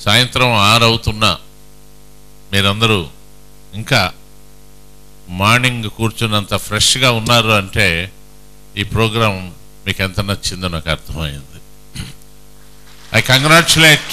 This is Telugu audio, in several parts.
సాయంత్రం ఆరు అవుతున్నా మీరందరూ ఇంకా మార్నింగ్ కూర్చున్నంత ఫ్రెష్గా ఉన్నారు అంటే ఈ ప్రోగ్రాం మీకు ఎంత నచ్చిందో నాకు అర్థమైంది I congratulate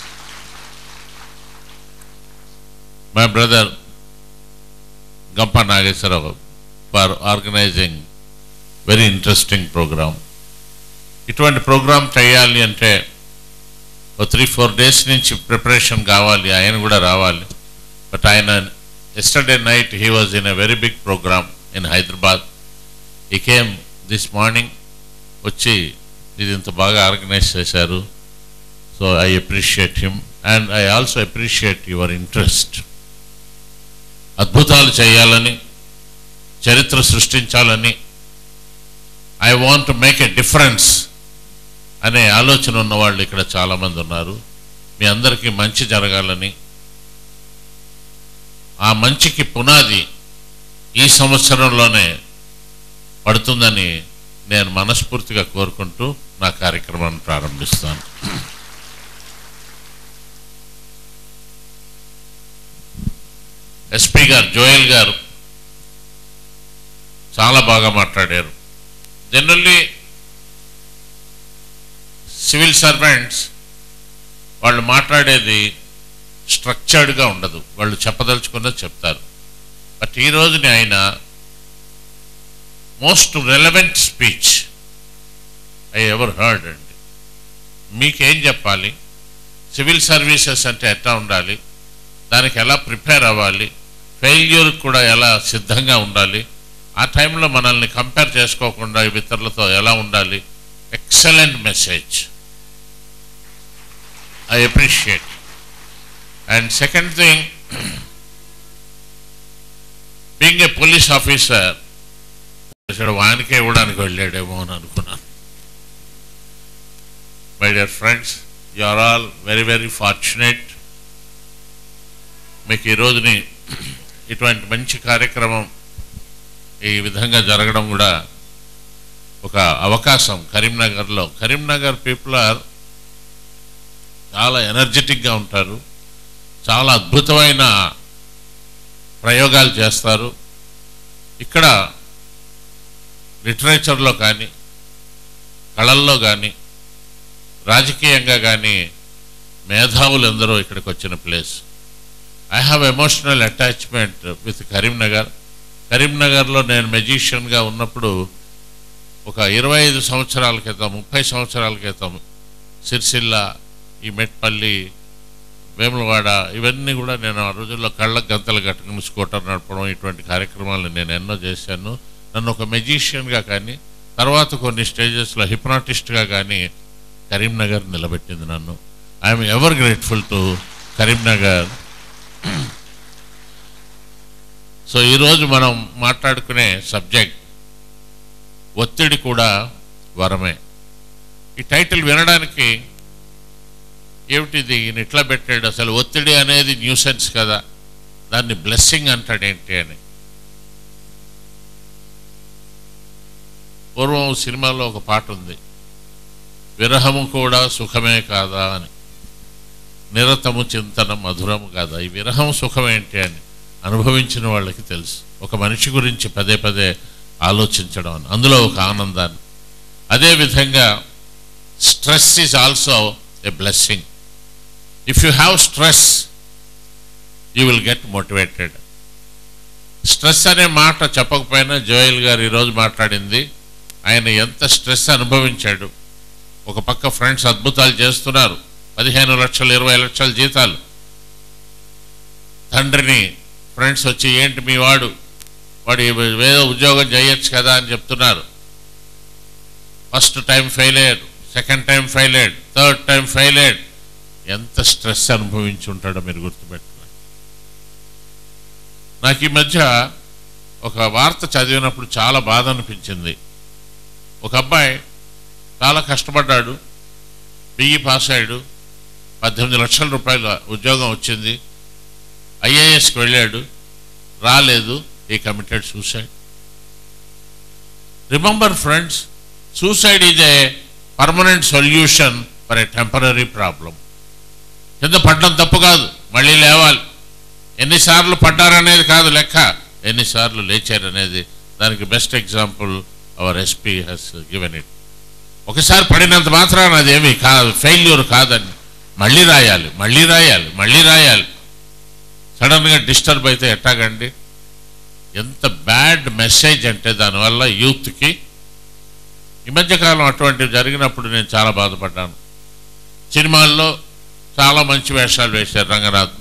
my brother Gampa Nageswararao for organising very interesting programme ఇటువంటి ప్రోగ్రామ్ చేయాలి అంటే ఓ త్రీ ఫోర్ డేస్ నుంచి ప్రిపరేషన్ కావాలి ఆయన కూడా రావాలి బట్ ఆయన yesterday night he was in a very big programme in Hyderabad he came this morning వచ్చి ఇది ఇంత బాగా ఆర్గనైజ్ చేశారు so I appreciate him and I also appreciate your interest అద్భుతాలు చేయాలని చరిత్ర సృష్టించాలని I want to make a difference అనే ఆలోచన ఉన్న వాళ్ళు ఇక్కడ చాలామంది ఉన్నారు మీ అందరికీ మంచి జరగాలని ఆ మంచికి పునాది ఈ సంవత్సరంలోనే పడుతుందని నేను మనస్ఫూర్తిగా కోరుకుంటూ నా కార్యక్రమాన్ని ప్రారంభిస్తాను ఎస్పీ గారు జోయల్ గారు చాలా బాగా మాట్లాడారు జనరల్లీ సివిల్ సర్వెంట్స్ వాళ్ళు మాట్లాడేది స్ట్రక్చర్డ్గా ఉండదు వాళ్ళు చెప్పదలుచుకున్నది చెప్తారు బట్ ఈ రోజుని ఆయన most relevant speech I ever heard అండి మీకేం చెప్పాలి సివిల్ సర్వీసెస్ అంటే ఎట్లా ఉండాలి దానికి ఎలా ప్రిపేర్ అవ్వాలి ఫెయిల్యూర్ కూడా ఎలా సిద్ధంగా ఉండాలి ఆ టైంలో మనల్ని కంపేర్ చేసుకోకుండా ఇతరులతో ఎలా ఉండాలి excellent message I appreciate and second thing being a police officer ఇక్కడ వానికే ఇవ్వడానికి వెళ్ళాడేమో అని అనుకున్నాను my dear friends you are all very very fortunate మీకు ఈ రోజుని ఇటువంటి మంచి కార్యక్రమం ఈ విధంగా జరగడం కూడా ఒక అవకాశం కరీంనగర్లో కరీంనగర్ పీపుల్ ఆర్ చాలా ఎనర్జెటిక్గా ఉంటారు చాలా అద్భుతమైన ప్రయోగాలు చేస్తారు ఇక్కడ లిటరేచర్లో కానీ కళల్లో కానీ రాజకీయంగా కానీ మేధావులు ఎందరో ఇక్కడికి వచ్చిన place I have emotional attachment with Karimnagar కరీంనగర్లో నేను మెజిషియన్గా ఉన్నప్పుడు ఒక ఇరవై ఐదు సంవత్సరాల క్రితం ముప్పై సంవత్సరాల క్రితం సిరిసిల్ల ఈ మెట్పల్లి వేములవాడ ఇవన్నీ కూడా నేను ఆ రోజుల్లో కళ్ళ గంతలు కట్టుకుని స్కూటర్ నడపడం ఇటువంటి కార్యక్రమాలు నేను ఎన్నో చేశాను నన్ను ఒక మెజిషియన్గా కానీ తర్వాత కొన్ని స్టేజెస్లో హిప్నాటిస్ట్గా కానీ కరీంనగర్ నిలబెట్టింది నన్ను I'm ever grateful to Karimnagar so ఈరోజు మనం మాట్లాడుకునే సబ్జెక్ట్ ఒత్తిడి కూడా వరమే ఈ టైటిల్ వినడానికి ఏమిటిది ఈయన ఇట్లా పెట్టాడు అసలు ఒత్తిడి అనేది న్యూసెన్స్ కదా దాన్ని బ్లెస్సింగ్ అంటాడేంటి అని పూర్వం సినిమాలో ఒక పాట ఉంది విరహము కూడా సుఖమే కాదా అని నిరతము చింతన మధురము కాదా ఈ విరహం సుఖమేంటి అని అనుభవించిన వాళ్ళకి తెలుసు ఒక మనిషి గురించి పదే పదే ఆలోచించడం అని అందులో ఒక ఆనందాన్ని అదేవిధంగా stress is also a blessing if you have stress you will get motivated stress అనే మాట చెప్పకపోయినా జోయల్ గారు ఈరోజు మాట్లాడింది ఆయన ఎంత స్ట్రెస్ అనుభవించాడు ఒక పక్క ఫ్రెండ్స్ అద్భుతాలు చేస్తున్నారు పదిహేను లక్షలు ఇరవై లక్షల జీతాలు తండ్రిని ఫ్రెండ్స్ వచ్చి ఏంటి మీ వాడు వాడు ఏదో ఉద్యోగం చేయొచ్చు కదా అని చెప్తున్నారు ఫస్ట్ టైం ఫెయిల్ అయ్యాడు సెకండ్ టైం ఫెయిల్ అయ్యాడు థర్డ్ టైం ఫెయిల్ అయ్యాడు ఎంత స్ట్రెస్ అనుభవించి ఉంటాడో మీరు గుర్తుపెట్టుకోండి నాకు ఈ మధ్య ఒక వార్త చదివినప్పుడు చాలా బాధ అనిపించింది ఒక అబ్బాయి చాలా కష్టపడ్డాడు బిఈ పాస్ అయ్యాడు పద్దెనిమిది లక్షల రూపాయల ఉద్యోగం వచ్చింది ఐఏఎస్కి వెళ్ళాడు రాలేదు he committed suicide remember friends suicide is a permanent solution for a temporary problem కింద పడ్డం తప్పు కాదు మళ్ళీ లేవాలి ఎన్నిసార్లు పడ్డారనేది కాదు లెక్క ఎన్నిసార్లు లేచారనేది దానికి best example our SP he's given it ఒకసారి పడినంత మాత్రాన అదేమి కాదు ఫెయిల్యూర్ కాదని మళ్ళీ రాయాలి మళ్ళీ రాయాలి మళ్ళీ రాయాలి సడన్గా డిస్టర్బ్ అయితే ఎట్టాగండి ఎంత బ్యాడ్ మెసేజ్ అంటే దానివల్ల యూత్కి ఈ మధ్యకాలం అటువంటివి జరిగినప్పుడు నేను చాలా బాధపడ్డాను సినిమాల్లో చాలా మంచి వేషాలు వేశారు రంగనాథ్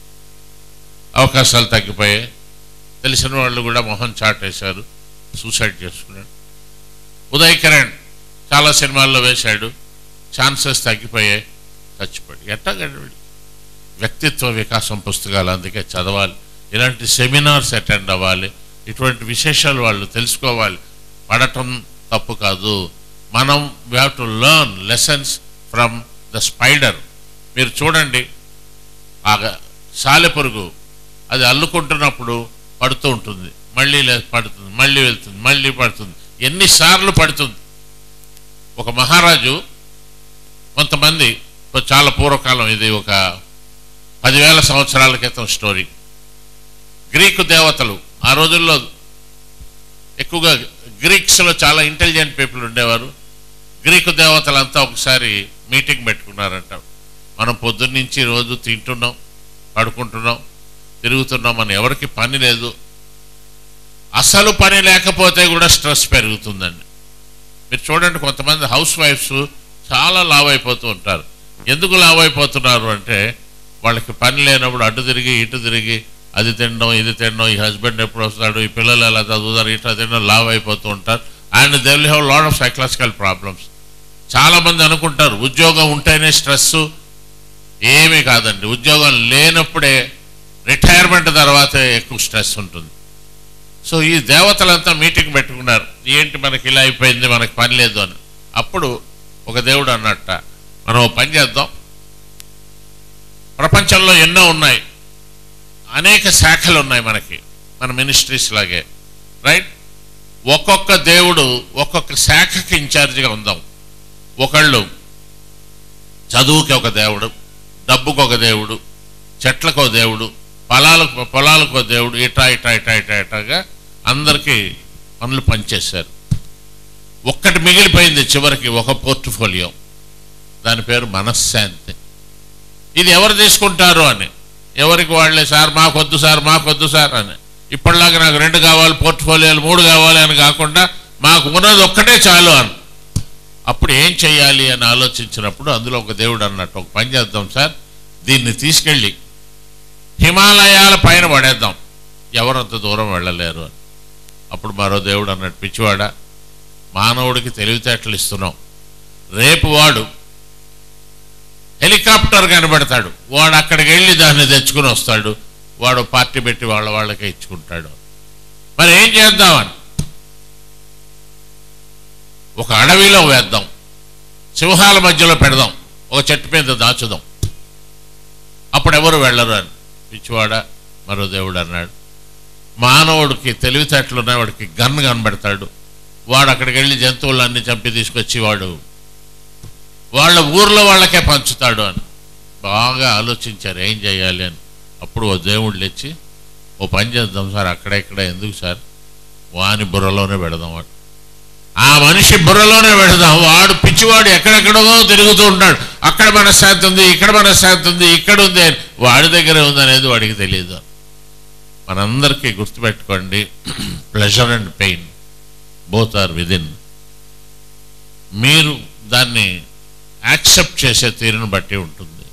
అవకాశాలు తగ్గిపోయాయి తెలిసిన వాళ్ళు కూడా మొహం చాటేశారు సూసైడ్ చేసుకున్నాడు ఉదయ్ కిరణ్ చాలా సినిమాల్లో వేశాడు ఛాన్సెస్ తగ్గిపోయాయి చచ్చిపోయాడు ఎట్టాగండి వీడు? వ్యక్తిత్వ వికాసం పుస్తకాలు అందుకే చదవాలి ఇలాంటి సెమినార్స్ అటెండ్ అవ్వాలి ఇటువంటి విశేషాలు వాళ్ళు తెలుసుకోవాలి పడటం తప్పు కాదు మనం we have to learn lessons from the spider మీరు చూడండి ఆ సాలెపురుగు అది అల్లుకుంటున్నప్పుడు పడుతూ ఉంటుంది మళ్ళీ లే- పడుతుంది మళ్ళీ వెళ్తుంది మళ్ళీ పడుతుంది ఎన్నిసార్లు పడుతుంది ఒక మహారాజు కొంతమంది ఇప్పుడు చాలా పూర్వకాలం ఇది ఒక పదివేల సంవత్సరాల క్రితం స్టోరీ గ్రీకు దేవతలు ఆ రోజుల్లో ఎక్కువగా గ్రీక్స్లో చాలా ఇంటెలిజెంట్ పీపుల్ ఉండేవారు గ్రీకు దేవతలంతా ఒకసారి మీటింగ్ పెట్టుకున్నారంట మనం పొద్దున్నుంచి రోజు తింటున్నాం పడుకుంటున్నాం తిరుగుతున్నాం మన ఎవరికి పని లేదు అసలు పని లేకపోతే కూడా స్ట్రెస్ పెరుగుతుందండి మీరు చూడండి కొంతమంది హౌస్ వైఫ్స్ చాలా లావ్ అయిపోతూ ఉంటారు ఎందుకు లావ్ అయిపోతున్నారు అంటే వాళ్ళకి పని లేనప్పుడు అటు తిరిగి ఇటు తిరిగి అది తినడం ఇది తినడం ఈ హస్బెండ్ ఎప్పుడు వస్తాడు ఈ పిల్లలు ఎలా చదువుతారు ఇట్లా తినడం లావ్ అయిపోతూ ఉంటారు and they will have lot of psychological problems చాలామంది అనుకుంటారు ఉద్యోగం ఉంటేనే స్ట్రెస్ ఏమీ కాదండి ఉద్యోగం లేనప్పుడే రిటైర్మెంట్ తర్వాతే ఎక్కువ స్ట్రెస్ ఉంటుంది సో ఈ దేవతలంతా మీటింగ్ పెట్టుకున్నారు ఏంటి మనకి ఇలా అయిపోయింది మనకి పని లేదు అని అప్పుడు ఒక దేవుడు అన్నట్ట మనం ఓ పని చేద్దాం ప్రపంచంలో ఎన్నో ఉన్నాయి అనేక శాఖలు ఉన్నాయి మనకి మన మినిస్ట్రీస్ లాగే రైట్ ఒక్కొక్క దేవుడు ఒక్కొక్క శాఖకి ఇన్ఛార్జిగా ఉందాం ఒకళ్ళు చదువుకి ఒక దేవుడు డబ్బుకు ఒక దేవుడు చెట్లకు ఒక దేవుడు పొలాలకు పొలాలకు ఒక దేవుడు ఇటా ఇటా ఇటా ఇటా ఇటాగా అందరికీ పనులు పనిచేశారు ఒక్కటి మిగిలిపోయింది చివరికి ఒక పోర్ట్ఫోలియో దాని పేరు మనశ్శాంతి ఇది ఎవరు తీసుకుంటారు అని ఎవరికి వాళ్ళే సార్ మాకొద్దు సార్ మాకొద్దు సార్ అని ఇప్పటిలాగా నాకు రెండు కావాలి పోర్ట్ఫోలియోలు మూడు కావాలి అని కాకుండా మాకు ఉన్నది ఒక్కటే చాలు అని అప్పుడు ఏం చేయాలి అని ఆలోచించినప్పుడు అందులో ఒక దేవుడు అన్నట్టు ఒక పని చేద్దాం సార్ దీన్ని తీసుకెళ్ళి హిమాలయాల పైన పడేద్దాం ఎవరంత దూరం వెళ్ళలేరు అని అప్పుడు మరో దేవుడు అన్నట్టు పిచ్చివాడ మానవుడికి తెలివితేటలు ఇస్తున్నాం రేపు వాడు హెలికాప్టర్ కనబడతాడు వాడు అక్కడికి వెళ్ళి దాన్ని తెచ్చుకుని వస్తాడు వాడు పార్టీ పెట్టి వాళ్ళ వాళ్ళకే ఇచ్చుకుంటాడు మరి ఏం చేద్దామని ఒక అడవిలో వేద్దాం సింహాల మధ్యలో పెడదాం ఒక చెట్టు మీద దాచుదాం అప్పుడు ఎవరు వెళ్ళరు అని పిచ్చివాడ మరో దేవుడు అన్నాడు మానవుడికి తెలివితేటలు ఉన్నాయి వాడికి గన్ కనబడతాడు వాడు అక్కడికి వెళ్ళి జంతువులన్నీ చంపి తీసుకొచ్చి వాడు వాళ్ళ ఊర్లో వాళ్ళకే పంచుతాడు అని బాగా ఆలోచించారు ఏం చేయాలి అని అప్పుడు ఓ దేవుడు లేచి ఓ పని చేద్దాం సార్ అక్కడ ఇక్కడ ఎందుకు సార్ వాని బుర్రలోనే పెడదాం వాడు ఆ మనిషి బుర్రలోనే పెడదాం వాడు పిచ్చివాడు ఎక్కడెక్కడో తిరుగుతూ ఉంటాడు అక్కడ మనశ్శాంతి ఉంది ఇక్కడ మనశ్శాంతి ఉంది ఇక్కడ ఉంది అని వాడి దగ్గరే ఉంది అనేది వాడికి తెలియదు మనందరికీ గుర్తుపెట్టుకోండి pleasure and pain both are within మీరు దాన్ని యాక్సెప్ట్ చేసే తీరును బట్టి ఉంటుంది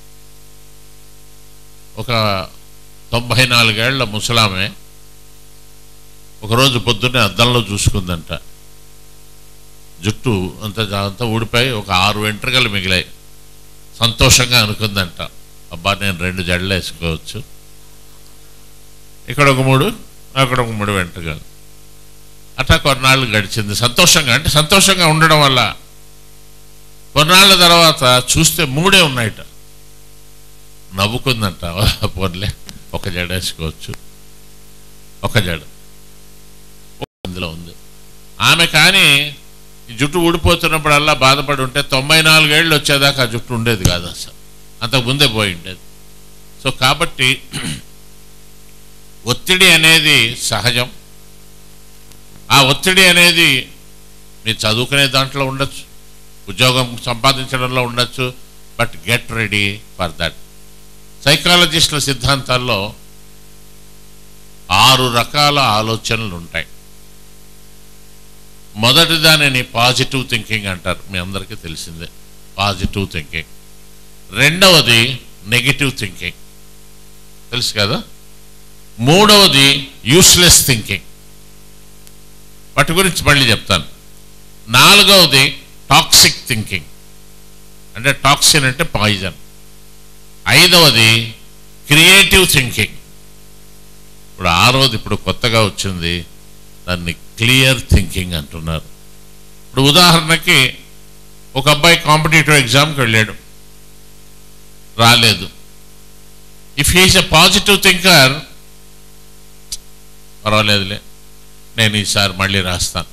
ఒక తొంభై నాలుగేళ్ల ముసలామె ఒకరోజు పొద్దున్నే అద్దంలో చూసుకుందంట జుట్టు అంత అంతా ఊడిపోయి ఒక ఆరు వెంట్రుకలు మిగిలాయి సంతోషంగా అనుకుందంట అబ్బా నేను రెండు జడలు వేసుకోవచ్చు ఇక్కడ ఒక మూడు అక్కడ ఒక మూడు వెంట్రుకలు అట్లా కొన్నాళ్ళు గడిచింది సంతోషంగా అంటే సంతోషంగా ఉండడం వల్ల కొన్నాళ్ళ తర్వాత చూస్తే మూడే ఉన్నాయట నవ్వుకుందంట పోన్లే ఒక జడ వేసుకోవచ్చు ఒక జడ అందులో ఉంది ఆమె కానీ ఈ జుట్టు ఊడిపోతున్నప్పుడల్లా బాధపడి ఉంటే తొంభై నాలుగేళ్ళు వచ్చేదాకా ఆ జుట్టు ఉండేది కాదు అసలు అంతకు ముందే పోయి ఉండేది సో కాబట్టి ఒత్తిడి అనేది సహజం ఆ ఒత్తిడి అనేది మీరు చదువుకునే దాంట్లో ఉండొచ్చు ఉద్యోగం సంపాదించడంలో ఉండొచ్చు but get ready for that సైకాలజిస్టుల సిద్ధాంతాల్లో ఆరు రకాల ఆలోచనలు ఉంటాయి మొదటి దానిని పాజిటివ్ థింకింగ్ అంటారు మీ అందరికీ తెలిసిందే పాజిటివ్ థింకింగ్ రెండవది నెగిటివ్ థింకింగ్ తెలుసు కదా మూడవది యూస్లెస్ థింకింగ్ వాటి గురించి మళ్ళీ చెప్తాను నాలుగవది టాక్సిక్ థింకింగ్ అంటే టాక్సిన్ అంటే పాయిజన్ ఐదవది క్రియేటివ్ థింకింగ్ ఇప్పుడు ఆరోది ఇప్పుడు కొత్తగా వచ్చింది దాన్ని క్లియర్ థింకింగ్ అంటున్నారు ఇప్పుడు ఉదాహరణకి ఒక అబ్బాయి కాంపిటేటివ్ ఎగ్జామ్కి వెళ్ళాడు రాలేదు if he's a positive thinker పర్వాలేదులే నేను ఈసారి మళ్ళీ రాస్తాను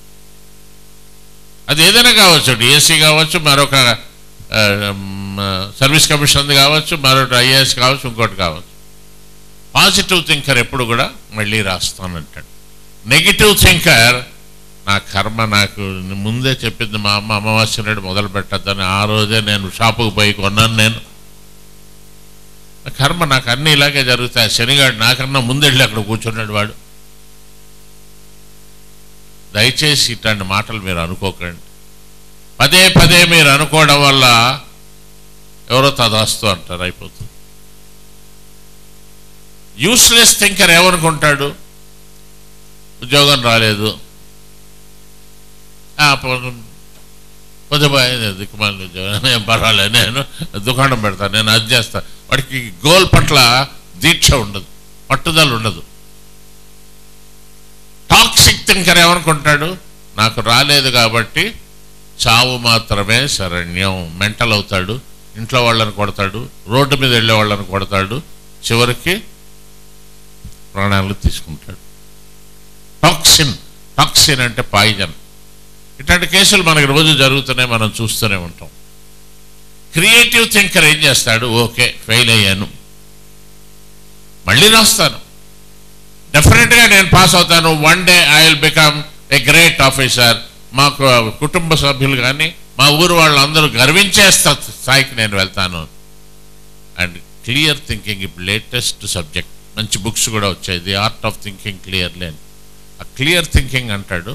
అది ఏదైనా కావచ్చు డిఎస్సి కావచ్చు మరొక ఆ, మ్, సర్వీస్ కమిషన్ కావచ్చు మరొకటి ఐఏఎస్ కావచ్చు ఇంకోటి కావచ్చు పాజిటివ్ థింకర్ ఎప్పుడు కూడా మళ్ళీ రాస్తానంటాడు నెగిటివ్ థింకర్ నా కర్మ నాకు ముందే చెప్పింది మా అమ్మ అమావాస్య నాడు మొదలు పెట్టద్దని ఆ రోజే నేను షాపుకు పోయి కొన్నాను నేను నా కర్మ నాకు అన్ని ఇలాగే జరుగుతాయి శనిగాడు నాకన్నా ముందెళ్ళి అక్కడ కూర్చున్నాడు వాడు దయచేసి ఇట్లాంటి మాటలు మీరు అనుకోకండి పదే పదే మీరు అనుకోవడం వల్ల ఎవరో తదాస్తు అంటారు అయిపోతుంది యూస్లెస్ థింకర్ ఏమనుకుంటాడు ఉద్యోగం రాలేదు పొద్దుపోయింది దిక్కుమాలి ఉద్యోగం ఏం పర్వాలేదు నేను దుకాణం పెడతాను నేను అది చేస్తాను వాడికి గోల్ పట్ల దీక్ష ఉండదు పట్టుదల ఉండదు టాక్సిక్ థింకర్ ఏమనుకుంటాడు నాకు రాలేదు కాబట్టి చావు మాత్రమే శరణ్యం మెంటల్ అవుతాడు ఇంట్లో వాళ్ళని కొడతాడు రోడ్డు మీద వెళ్ళే వాళ్ళని కొడతాడు చివరికి ప్రాణాలు తీసుకుంటాడు టాక్సిన్ టాక్సిన్ అంటే పాయిజన్ ఇట్లాంటి కేసులు మనకి రోజు జరుగుతున్నాయి మనం చూస్తూనే ఉంటాం క్రియేటివ్ థింకర్ ఏం చేస్తాడు ఓకే ఫెయిల్ అయ్యాను మళ్ళీ రాస్తాను డెఫినెట్గా నేను పాస్ అవుతాను one day I will become a great officer మాకు కుటుంబ సభ్యులు కానీ మా ఊరు వాళ్ళందరూ గర్వించే స్థా- స్థాయికి నేను వెళ్తాను అండ్ క్లియర్ థింకింగ్ ఇప్పుడు లేటెస్ట్ సబ్జెక్ట్ మంచి బుక్స్ కూడా వచ్చాయి the art of thinking clearly అని ఆ క్లియర్ థింకింగ్ అంటాడు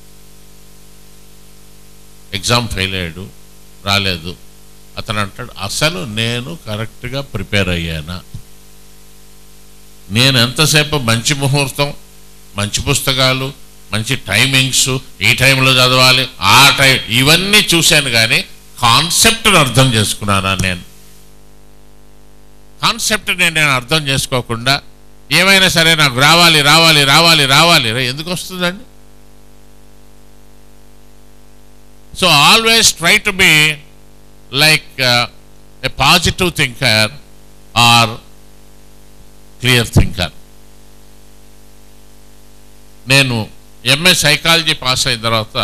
ఎగ్జామ్ ఫెయిల్ అయ్యాడు రాలేదు అతను అంటాడు అసలు నేను కరెక్ట్గా ప్రిపేర్ అయ్యానా నేను ఎంతసేపు మంచి ముహూర్తం మంచి పుస్తకాలు మంచి టైమింగ్స్ ఈ టైంలో చదవాలి ఆ టైం ఇవన్నీ చూశాను కానీ కాన్సెప్ట్ని అర్థం చేసుకున్నానా నేను కాన్సెప్ట్ని నేను అర్థం చేసుకోకుండా ఏమైనా సరే నాకు రావాలి రావాలి రావాలి రావాలి రా- ఎందుకు వస్తుందండి so always try to be like a positive thinker or clear thinker నేను ఎంఏ సైకాలజీ పాస్ అయిన తర్వాత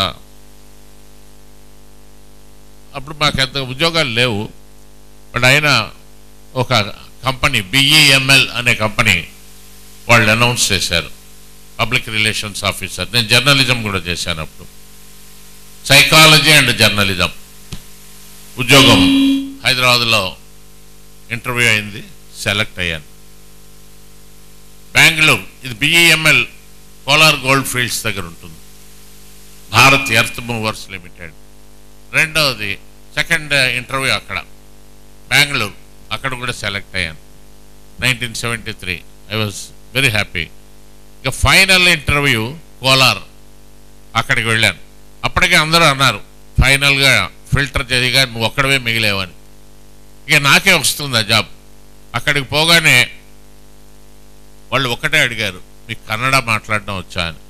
అప్పుడు మాకు ఎంత ఉద్యోగాలు లేవు బట్ అయినా ఒక కంపెనీ బిఈఎంఎల్ అనే కంపెనీ వాళ్ళు అనౌన్స్ చేశారు పబ్లిక్ రిలేషన్స్ ఆఫీసర్ నేను జర్నలిజం కూడా చేశాను అప్పుడు సైకాలజీ అండ్ జర్నలిజం ఉద్యోగం హైదరాబాద్లో ఇంటర్వ్యూ అయింది సెలెక్ట్ అయ్యాను బెంగళూరు ఇది బిఈఎంఎల్ కోలార్ గోల్డ్ ఫీల్డ్స్ దగ్గర ఉంటుంది భారత్ ఎర్త్ మూవర్స్ లిమిటెడ్ రెండవది సెకండ్ ఇంటర్వ్యూ అక్కడ బెంగళూరు అక్కడ కూడా సెలెక్ట్ అయ్యాను nineteen seventy three I was very happy ఇక ఫైనల్ ఇంటర్వ్యూ కోలార్ అక్కడికి వెళ్ళాను అప్పటికే అందరూ అన్నారు ఫైనల్గా ఫిల్టర్ చేదిగా నువ్వు ఒక్కడవే మిగిలేవని ఇక నాకే వస్తుంది ఆ జాబ్ అక్కడికి పోగానే వాళ్ళు ఒక్కటే అడిగారు మీకు కన్నడ మాట్లాడడం వచ్చా అని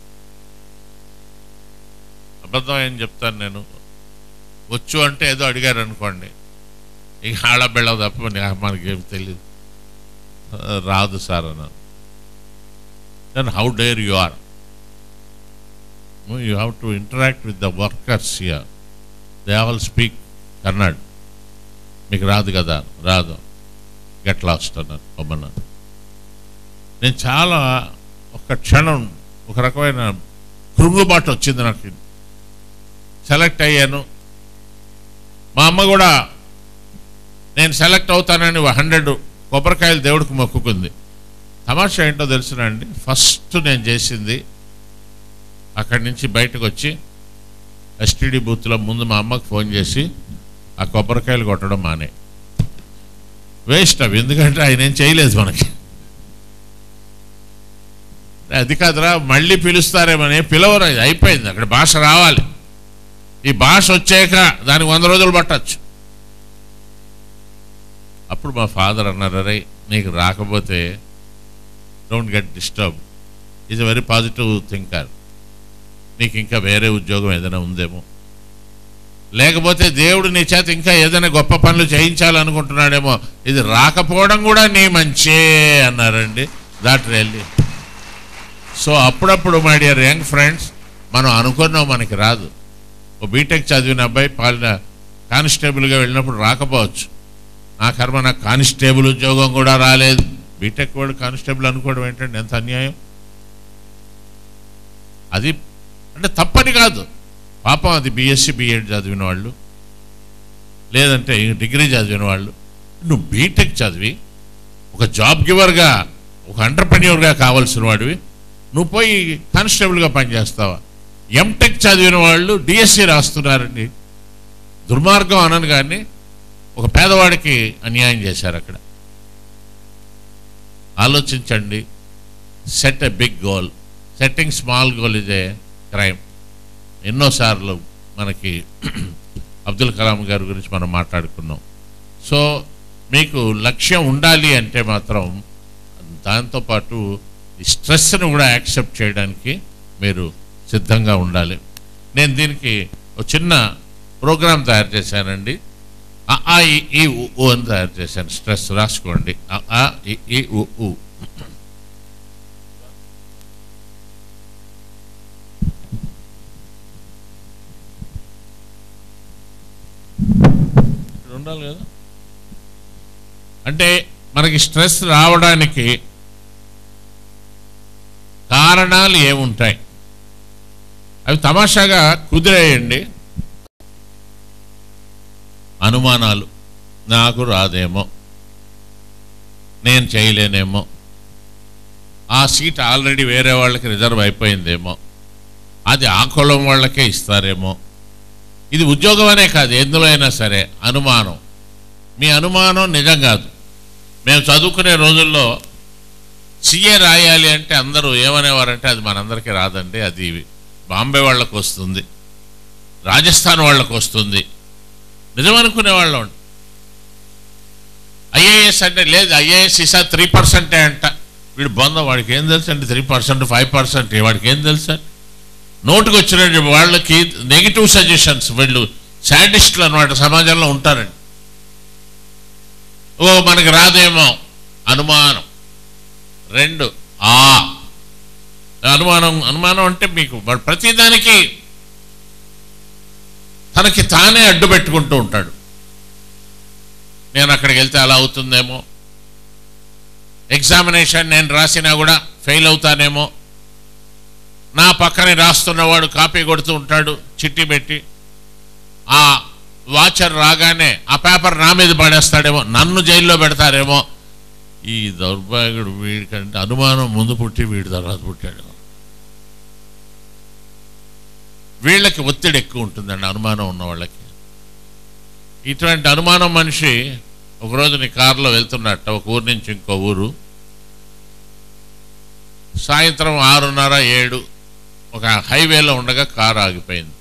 అబద్ధం ఏం చెప్తాను నేను వచ్చు అంటే ఏదో అడిగారు అనుకోండి ఇక ఆడబిళ్ళ తప్ప నే- మనకేం తెలియదు రాదు సార్ అన్నారు then how dare you are you have to interact with the workers here they all speak Kannada మీకు రాదు కదా రాదు గెట్ లాస్ట్ అన్నాను పొమ్మన్నాను నేను చాలా ఒక క్షణం ఒక రకమైన కృంగుబాటు వచ్చింది నాకు సెలెక్ట్ అయ్యాను మా అమ్మ కూడా నేను సెలెక్ట్ అవుతానని హండ్రెడ్ కొబ్బరికాయలు దేవుడికి మొక్కుకుంది తమాషా ఏంటో తెలుసునండి ఫస్ట్ నేను చేసింది అక్కడి నుంచి బయటకు వచ్చి ఎస్టీడీ బూత్లో ముందు మా అమ్మకు ఫోన్ చేసి ఆ కొబ్బరికాయలు కొట్టడం మానే వేస్ట్ అవి ఎందుకంటే ఆయన ఏం చేయలేదు మనకి అది కాదురా మళ్ళీ పిలుస్తారేమని పిలవరు అది అయిపోయింది అక్కడ భాష రావాలి ఈ భాష వచ్చాక దానికి వంద రోజులు పట్టచ్చు అప్పుడు మా ఫాదర్ అన్నారు అరే నీకు రాకపోతే don't get disturb is a very positive thinker నీకు ఇంకా వేరే ఉద్యోగం ఏదైనా ఉందేమో లేకపోతే దేవుడు నీ చేత ఇంకా ఏదైనా గొప్ప పనులు చేయించాలనుకుంటున్నాడేమో ఇది రాకపోవడం కూడా నీ మంచే అన్నారండి దాట్ రియల్లీ సో అప్పుడప్పుడు మై డియర్ యంగ్ ఫ్రెండ్స్ మనం అనుకున్నాం మనకి రాదు ఓ బీటెక్ చదివిన అబ్బాయి పాలిన కానిస్టేబుల్గా వెళ్ళినప్పుడు రాకపోవచ్చు నా కర్మ నాకు కానిస్టేబుల్ ఉద్యోగం కూడా రాలేదు బీటెక్ వాడు కానిస్టేబుల్ అనుకోవడం ఏంటంటే ఎంత అన్యాయం అది అంటే తప్పని కాదు పాపం అది బీఎస్సీ బీఎడ్ చదివిన వాళ్ళు లేదంటే డిగ్రీ చదివిన వాళ్ళు నువ్వు బీటెక్ చదివి ఒక జాబ్ గివర్గా ఒక ఎంటర్ప్రెన్యూర్గా కావాల్సిన వాడివి నువ్వు పోయి కానిస్టేబుల్గా పనిచేస్తావా ఎంటెక్ చదివిన వాళ్ళు డిఎస్సి రాస్తున్నారండి దుర్మార్గం అనను కానీ ఒక పేదవాడికి అన్యాయం చేశారు అక్కడ ఆలోచించండి set a big goal setting small goal is a crime ఎన్నోసార్లు మనకి అబ్దుల్ కలాం గారి గురించి మనం మాట్లాడుకున్నాం సో మీకు లక్ష్యం ఉండాలి అంటే మాత్రం దాంతోపాటు ఈ స్ట్రెస్ను కూడా యాక్సెప్ట్ చేయడానికి మీరు సిద్ధంగా ఉండాలి నేను దీనికి ఒక చిన్న ప్రోగ్రాం తయారు చేశానండి అ, ఆ ఈ, ఈ ఉ, ఉ అని తయారు చేశాను స్ట్రెస్ రాసుకోండి అ, ఆ ఈ, ఈ ఉ, ఉ. ఇక్కడ ఉండాలి కదా అంటే మనకి స్ట్రెస్ రావడానికి కారణాలు ఏముంటాయి అవి తమాషాగా కుదిరేయండి అనుమానాలు నాకు రాదేమో నేను చేయలేనేమో ఆ సీట్ ఆల్రెడీ వేరే వాళ్ళకి రిజర్వ్ అయిపోయిందేమో అది ఆ కులం వాళ్ళకే ఇస్తారేమో ఇది ఉద్యోగం అనే కాదు ఎందులో అయినా సరే అనుమానం మీ అనుమానం నిజం కాదు మేము చదువుకునే రోజుల్లో సిఏ రాయాలి అంటే అందరూ ఏమనేవారంటే అది మనందరికీ రాదండి అది బాంబే వాళ్ళకు వస్తుంది రాజస్థాన్ వాళ్ళకు వస్తుంది నిజం అనుకునేవాళ్ళం ఐఏఎస్ అంటే లేదు ఐఏఎస్ ఈసా త్రీ పర్సెంటే అంట వీడు బొంద వాడికి ఏం తెలుసు అండి త్రీ పర్సెంట్ ఫైవ్ పర్సెంట్ వాడికి ఏం తెలుసు నోటుకు వచ్చిన వాళ్ళకి నెగిటివ్ సజెషన్స్ వీళ్ళు శాడిస్టులు అనమాట సమాజంలో ఉంటారండి ఓ మనకి రాదేమో అనుమానం రెండు ఆ అనుమానం అనుమానం అంటే మీకు వాడు ప్రతిదానికి తనకి తానే అడ్డు పెట్టుకుంటూ ఉంటాడు నేను అక్కడికి వెళ్తే అలా అవుతుందేమో ఎగ్జామినేషన్ నేను రాసినా కూడా ఫెయిల్ అవుతానేమో నా పక్కనే రాస్తున్నవాడు కాపీ కొడుతూ ఉంటాడు చిట్టి పెట్టి ఆ వాచర్ రాగానే ఆ పేపర్ నా మీద పడేస్తాడేమో నన్ను జైల్లో పెడతారేమో ఈ దౌర్భాగ్యుడు వీడికంటే అనుమానం ముందు పుట్టి వీడి తర్వాత పుట్టాడు వీళ్ళకి ఒత్తిడి ఎక్కువ ఉంటుందండి అనుమానం ఉన్న వాళ్ళకి ఇటువంటి అనుమానం మనిషి ఒకరోజు నీ కారులో వెళ్తున్నట్ట ఒక ఊరు నుంచి ఇంకో ఊరు సాయంత్రం ఆరున్నర ఏడు ఒక హైవేలో ఉండగా కారు ఆగిపోయింది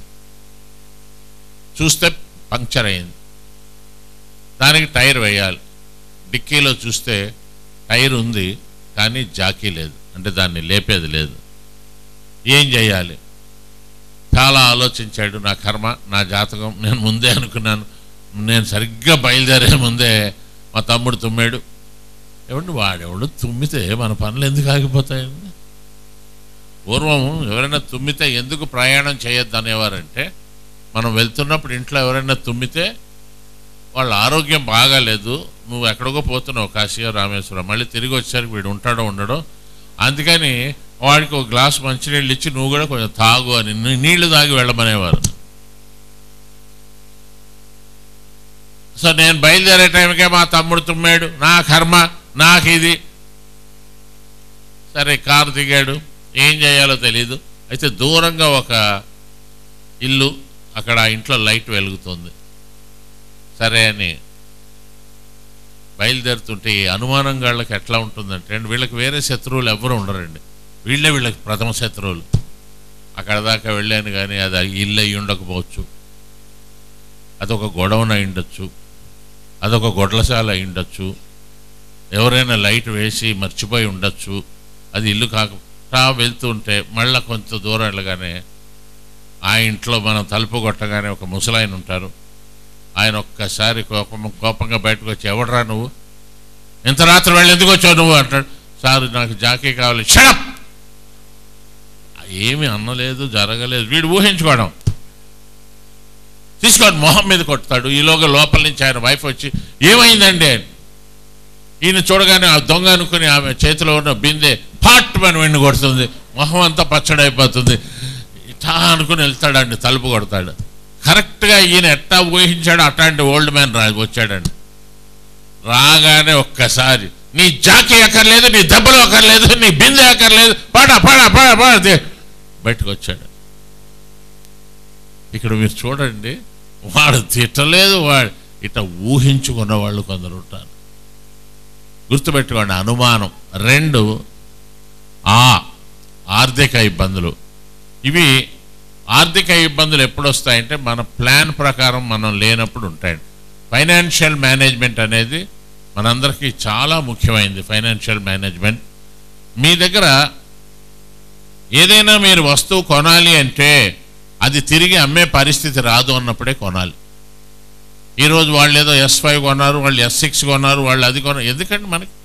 చూస్తే పంక్చర్ అయింది దానికి టైర్ వేయాలి డిక్కీలో చూస్తే టైర్ ఉంది కానీ జాకీ లేదు అంటే దాన్ని లేపేది లేదు ఏం చేయాలి చాలా ఆలోచించాడు నా కర్మ నా జాతకం నేను ముందే అనుకున్నాను నేను సరిగ్గా బయలుదేరే ముందే మా తమ్ముడు తుమ్మాడు ఎవడు వాడెవడు తుమ్మితే మన పనులు ఎందుకు ఆగిపోతాయండి పూర్వం ఎవరైనా తుమ్మితే ఎందుకు ప్రయాణం చేయొద్దు అనేవారంటే మనం వెళ్తున్నప్పుడు ఇంట్లో ఎవరైనా తుమ్మితే వాళ్ళ ఆరోగ్యం బాగాలేదు నువ్వు ఎక్కడికో పోతున్నావు కాశీయో రామేశ్వరం మళ్ళీ తిరిగి వచ్చేసరికి వీడు ఉంటాడో ఉండడో అందుకని వాడికి ఒక గ్లాస్ మంచినీళ్ళు ఇచ్చి నువ్వు కూడా కొంచెం తాగు అని నీ- నీళ్లు తాగి వెళ్ళమనేవారు సో నేను బయలుదేరే టైంకే మా తమ్ముడు తుమ్మాడు నా కర్మ నాకు ఇది సరే కారు దిగాడు ఏం చేయాలో తెలియదు అయితే దూరంగా ఒక ఇల్లు అక్కడ ఆ ఇంట్లో లైట్ వెలుగుతుంది సరే అని బయలుదేరుతుంటే ఈ అనుమానం గాళ్ళకి ఎట్లా ఉంటుందంటే అండి వీళ్ళకి వేరే శత్రువులు ఎవ్వరు ఉండరండి వీళ్ళే వీళ్ళకి ప్రథమ శత్రువులు అక్కడ దాకా వెళ్ళాను కానీ అది ఆ ఇల్లు అయి ఉండకపోవచ్చు అదొక గొడవన అయి ఉండొచ్చు అదొక గొడ్లశాల అయి ఉండొచ్చు ఎవరైనా లైట్ వేసి మర్చిపోయి ఉండొచ్చు అది ఇల్లు కాకుండా వెళ్తూ ఉంటే మళ్ళీ కొంత దూరం వెళ్ళగానే ఆ ఇంట్లో మనం తలుపు కొట్టగానే ఒక ముసలాయన ఉంటారు ఆయన ఒక్కసారి కోపం కోపంగా బయటకు వచ్చి ఎవడరా నువ్వు ఇంత రాత్రి వెళ్ళి ఎందుకు వచ్చావు నువ్వు అంటాడు సార్ నాకు జాకీ కావాలి షడప్ ఏమీ అన్నలేదు జరగలేదు వీడు ఊహించుకోవడం తీసుకొని మొహం మీద కొడతాడు ఈలోగా లోపల నుంచి ఆయన వైఫ్ వచ్చి ఏమైందండి అని. ఈయన చూడగానే ఆ దొంగ అనుకుని ఆమె చేతిలో ఉన్న బిందె పాట్ అని వెండి కొడుతుంది మొహం అంతా పచ్చడైపోతుంది ఇటా అనుకుని వెళ్తాడండి తలుపు కొడతాడు కరెక్ట్గా ఈయన ఎట్టా ఊహించాడో అట్లాంటి ఓల్డ్ మ్యాన్ రా వచ్చాడండి రాగానే ఒక్కసారి నీ జాకీ అక్కర్లేదు నీ దెబ్బలు అక్కర్లేదు నీ బిందె అక్కర్లేదు పాడా పాడా పాడా పాడా దే. బయటకు వచ్చాడు ఇక్కడ మీరు చూడండి వాడు తిట్టలేదు వాడు ఇట్లా ఊహించుకున్న వాళ్ళు కొందరు ఉంటారు గుర్తుపెట్టుకోండి అనుమానం రెండు ఆ ఆర్థిక ఇబ్బందులు ఇవి ఆర్థిక ఇబ్బందులు ఎప్పుడు వస్తాయంటే మన ప్లాన్ ప్రకారం మనం లేనప్పుడు ఉంటాయండి ఫైనాన్షియల్ మేనేజ్మెంట్ అనేది మనందరికీ చాలా ముఖ్యమైనది ఫైనాన్షియల్ మేనేజ్మెంట్ మీ దగ్గర ఏదైనా మీరు వస్తువు కొనాలి అంటే అది తిరిగి అమ్మే పరిస్థితి రాదు అన్నప్పుడే కొనాలి ఈరోజు వాళ్ళు ఏదో ఎస్ ఫైవ్ కొన్నారు వాళ్ళు ఎస్ సిక్స్ కొన్నారు వాళ్ళు అది కొన్నారు ఎందుకంటే మనకి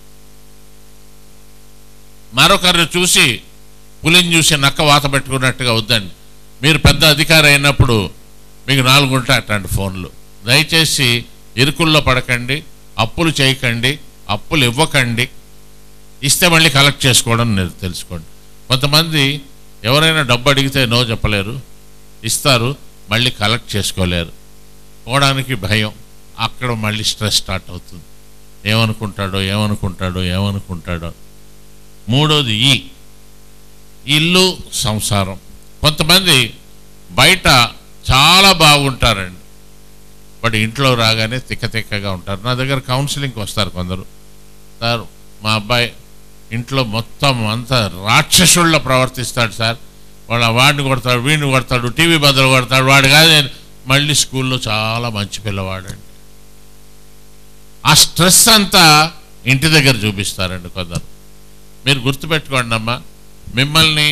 మరొకరిని చూసి పులిని చూసి నక్క వాత పెట్టుకున్నట్టుగా వద్దండి మీరు పెద్ద అధికారి అయినప్పుడు మీకు నాలుగు ఉంటాయి అట్లాంటి ఫోన్లు దయచేసి ఇరుకుల్లో పడకండి అప్పులు చేయకండి అప్పులు ఇవ్వకండి ఇస్తే మళ్ళీ కలెక్ట్ చేసుకోవడం నేను తెలుసుకోండి కొంతమంది ఎవరైనా డబ్బు అడిగితే నో చెప్పలేరు ఇస్తారు మళ్ళీ కలెక్ట్ చేసుకోలేరు పోవడానికి భయం అక్కడ మళ్ళీ స్ట్రెస్ స్టార్ట్ అవుతుంది ఏమనుకుంటాడో ఏమనుకుంటాడో ఏమనుకుంటాడో మూడోది ఈ ఇల్లు సంసారం కొంతమంది బయట చాలా బాగుంటారండి బట్ ఇంట్లో రాగానే తిక్క తిక్కగా ఉంటారు నా దగ్గర కౌన్సిలింగ్కి వస్తారు కొందరు సార్ మా అబ్బాయి ఇంట్లో మొత్తం అంతా రాక్షసుళ్ళ ప్రవర్తిస్తాడు సార్ వాళ్ళ వాడిని కొడతాడు వీడిని కొడతాడు టీవీ బదులు కొడతాడు వాడు కాదు మళ్ళీ స్కూల్లో చాలా మంచి పిల్లవాడండి ఆ స్ట్రెస్ అంతా ఇంటి దగ్గర చూపిస్తారండి కొందరు మీరు గుర్తుపెట్టుకోండి అమ్మా మిమ్మల్ని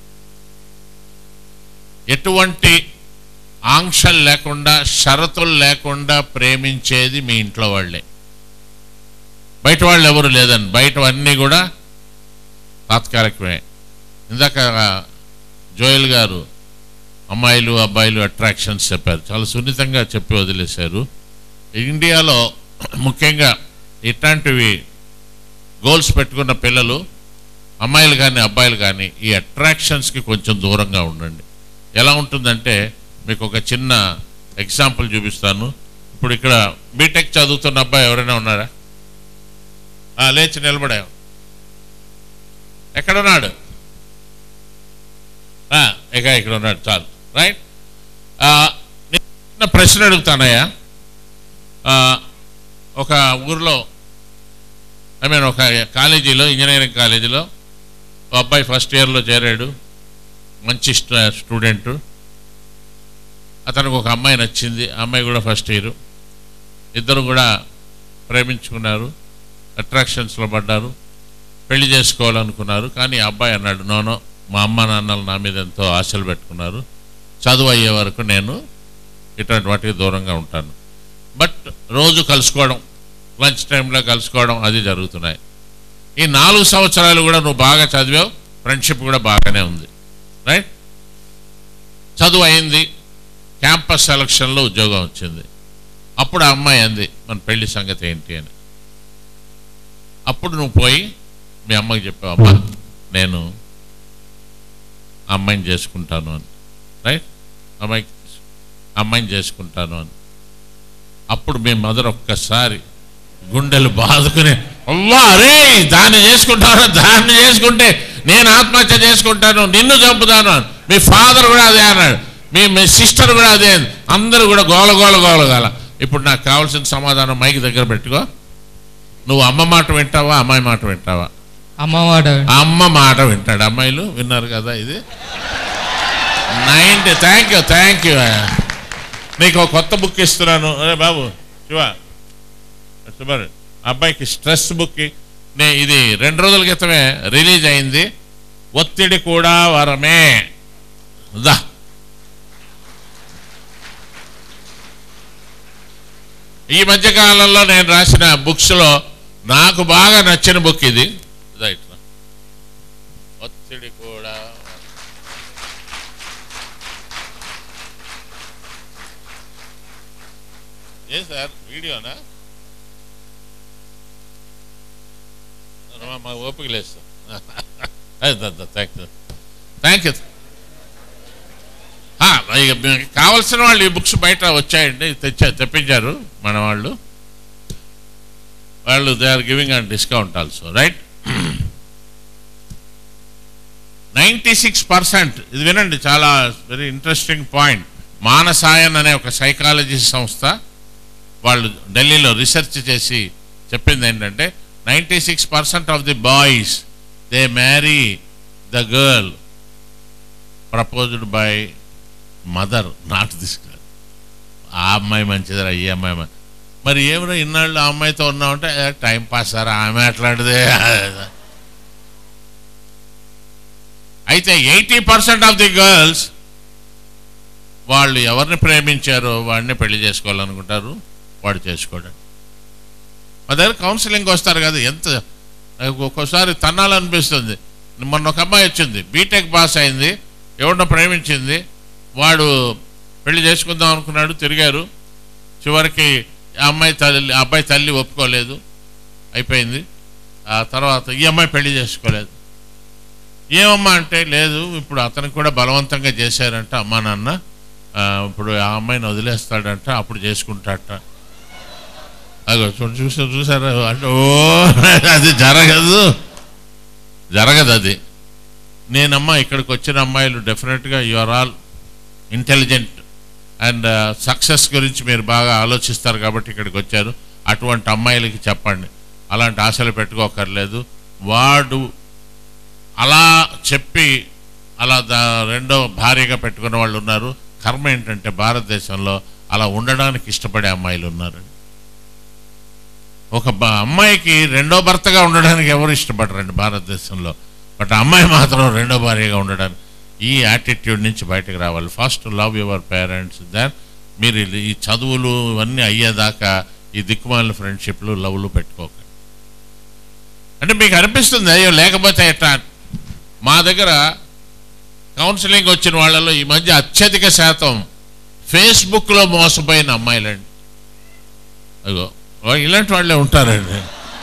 ఎటువంటి ఆంక్షలు లేకుండా షరతులు లేకుండా ప్రేమించేది మీ ఇంట్లో వాళ్ళే బయట వాళ్ళు ఎవరు లేదండి బయట అన్నీ కూడా తాత్కాలికమే ఇందాక జోయల్ గారు అమ్మాయిలు అబ్బాయిలు అట్రాక్షన్స్ చెప్పారు చాలా సున్నితంగా చెప్పి వదిలేశారు ఇండియాలో ముఖ్యంగా ఇట్లాంటివి గోల్స్ పెట్టుకున్న పిల్లలు అమ్మాయిలు కానీ అబ్బాయిలు కానీ ఈ అట్రాక్షన్స్కి కొంచెం దూరంగా ఉండండి ఎలా ఉంటుందంటే మీకు ఒక చిన్న ఎగ్జాంపుల్ చూపిస్తాను ఇప్పుడు ఇక్కడ బీటెక్ చదువుతున్న అబ్బాయి ఎవరైనా ఉన్నారా ఆ, లేచి నిలబడా ఎక్కడున్నాడు ఆ, ఇక ఇక్కడ ఉన్నాడు చాలు రైట్ ఆ, నేను చిన్న ప్రశ్న అడుగుతానయ్యా ఆ, ఒక ఊర్లో ఐ మీన్ ఒక కాలేజీలో ఇంజనీరింగ్ కాలేజీలో ఒక అబ్బాయి ఫస్ట్ ఇయర్లో చేరాడు మంచి స్ట- స్టూడెంట్ అతనికి ఒక అమ్మాయి నచ్చింది ఆ అమ్మాయి కూడా ఫస్ట్ ఇయర్ ఇద్దరు కూడా ప్రేమించుకున్నారు అట్రాక్షన్స్లో పడ్డారు పెళ్లి చేసుకోవాలనుకున్నారు కానీ ఆ అబ్బాయి అన్నాడు నోనో మా అమ్మ నాన్నలు నా మీద ఎంతో ఆశలు పెట్టుకున్నారు చదువు అయ్యే వరకు నేను ఇటువంటి వాటికి దూరంగా ఉంటాను బట్ రోజు కలుసుకోవడం లంచ్ టైంలో కలుసుకోవడం అది జరుగుతున్నాయి ఈ నాలుగు సంవత్సరాలు కూడా నువ్వు బాగా చదివావు ఫ్రెండ్షిప్ కూడా బాగానే ఉంది రైట్ చదువు అయింది క్యాంపస్ సెలక్షన్లో ఉద్యోగం వచ్చింది అప్పుడు ఆ అమ్మాయి అంది మన పెళ్లి సంగతి ఏంటి అని అప్పుడు నువ్వు పోయి మీ అమ్మకి చెప్పావు అమ్మా నేను ఆ అమ్మాయిని చేసుకుంటాను అని రైట్ అమ్మాయికి అమ్మాయిని చేసుకుంటాను అని అప్పుడు మీ మదర్ ఒక్కసారి గుండెలు బాదుకుని అవ్వా అరే దాన్ని చేసుకుంటాను దాన్ని చేసుకుంటే నేను ఆత్మహత్య చేసుకుంటాను నిన్ను చంపుతాను అని. మీ ఫాదర్ కూడా అదే అన్నాడు మీ మీ సిస్టర్ కూడా అదే అంది. అందరూ కూడా గోల గోల గోల గోల ఇప్పుడు నాకు కావాల్సిన సమాధానం మైక్ దగ్గర పెట్టుకో నువ్వు అమ్మ మాట వింటావా అమ్మాయి మాట వింటావా అమ్మవాడ అమ్మ మాట వింటాడు అమ్మాయిలు విన్నారు కదా ఇది ninety thank you thank you నీకు ఒక కొత్త బుక్ ఇస్తున్నాను అరే బాబు శివ సుమారు అబ్బాయికి స్ట్రెస్ బుక్ నే ఇది రెండు రోజుల క్రితమే రిలీజ్ అయింది ఒత్తిడి కూడా వరమే దా ఈ మధ్య కాలంలో నేను రాసిన బుక్స్లో నాకు బాగా నచ్చిన బుక్ ఇది ఇదా ఇట్లా. ఒత్తిడి కూడా ఏ సార్ వీడియోనా మా ఓపిక లేదు sir thank you thank you ఇక మీకు కావలసిన వాళ్ళు ఈ బుక్స్ బయట వచ్చాయండి తెచ్చా తెప్పించారు మన వాళ్ళు వాళ్ళు they are giving and discount also right ninety six percent ఇది వినండి చాలా వెరీ ఇంట్రెస్టింగ్ పాయింట్ మానసాయన్ అనే ఒక సైకాలజీ సంస్థ వాళ్ళు ఢిల్లీలో రీసెర్చ్ చేసి చెప్పింది ఏంటంటే ninety six percent of the boys they marry the girl proposed by mother not this girl ఆ అమ్మాయి మంచిదిరా ఈ అమ్మాయి మంచి మరి ఏమిరా ఇన్నాళ్ళు ఆ అమ్మాయితో ఉన్నామంటే "ఏ, టైం పాస్ సార్ ఆమె అట్లాంటిదే అయితే eighty percent of the girls వాళ్ళు ఎవరిని ప్రేమించారో వాడిని పెళ్లి చేసుకోవాలనుకుంటారు వాడు చేసుకోవడం మా దగ్గర కౌన్సిలింగ్ వస్తారు కదా ఎంత ఒక్కోసారి తన్నాలనిపిస్తుంది మొన్న ఒక అమ్మాయి వచ్చింది బీటెక్ పాస్ అయింది ఎవరినో ప్రేమించింది వాడు పెళ్లి చేసుకుందాం అనుకున్నాడు తిరిగారు చివరికి ఆ అమ్మాయి తల్లి ఆ అబ్బాయి తల్లి ఒప్పుకోలేదు అయిపోయింది ఆ తర్వాత ఈ అమ్మాయి పెళ్లి చేసుకోలేదు ఏమమ్మా అంటే లేదు ఇప్పుడు అతనికి కూడా బలవంతంగా చేశారంట అమ్మా నాన్న ఆ, ఇప్పుడు ఆ అమ్మాయిని వదిలేస్తాడంట అప్పుడు చేసుకుంటాడట అగో చూడు చూసారు చూసారా అంటే ఓ అది జరగదు జరగదు అది నేనమ్మా ఇక్కడికి వచ్చిన అమ్మాయిలు డెఫినెట్గా you are all intelligent and success గురించి మీరు బాగా ఆలోచిస్తారు కాబట్టి ఇక్కడికి వచ్చారు అటువంటి అమ్మాయిలకి చెప్పండి అలాంటి ఆశలు పెట్టుకోకర్లేదు వాడు అలా చెప్పి అలా దా రెండో భార్యగా పెట్టుకున్న వాళ్ళు ఉన్నారు కర్మ ఏంటంటే భారతదేశంలో అలా ఉండడానికి ఇష్టపడే అమ్మాయిలు ఉన్నారు ఒక బ- అమ్మాయికి రెండో భర్తగా ఉండడానికి ఎవరు ఇష్టపడరండి భారతదేశంలో బట్ అమ్మాయి మాత్రం రెండో భార్యగా ఉండడానికి ఈ యాటిట్యూడ్ నుంచి బయటకు రావాలి first love your parents then మీరు ఈ చదువులు ఇవన్నీ అయ్యేదాకా ఈ దిక్కుమాలిన ఫ్రెండ్షిప్లు లవ్లు పెట్టుకోకండి అంటే మీకు అనిపిస్తుంది అయ్యో లేకపోతే ఎట్లా మా దగ్గర కౌన్సిలింగ్ వచ్చిన వాళ్ళలో ఈ మధ్య అత్యధిక శాతం ఫేస్బుక్లో మోసపోయిన అమ్మాయిలండి అగో ఓ, ఇలాంటి వాళ్ళే ఉంటారండి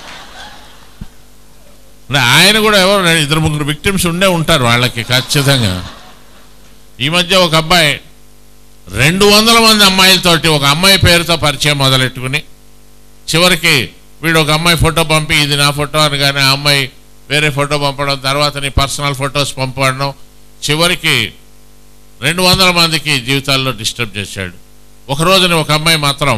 అంటే ఆయన కూడా ఎవరు ఇద్దరు ముగ్గురు విక్టిమ్స్ ఉండే ఉంటారు వాళ్ళకి ఖచ్చితంగా ఈ మధ్య ఒక అబ్బాయి రెండు వందల మంది అమ్మాయిలతోటి ఒక అమ్మాయి పేరుతో పరిచయం మొదలెట్టుకుని చివరికి వీడు ఒక అమ్మాయి ఫోటో పంపి ఇది నా ఫోటో అని కానీ ఆ అమ్మాయి వేరే ఫోటో పంపడం తర్వాత నీ పర్సనల్ ఫొటోస్ పంపడం చివరికి రెండు వందల మందికి జీవితాల్లో డిస్టర్బ్ చేశాడు ఒక రోజున ఒక అమ్మాయి మాత్రం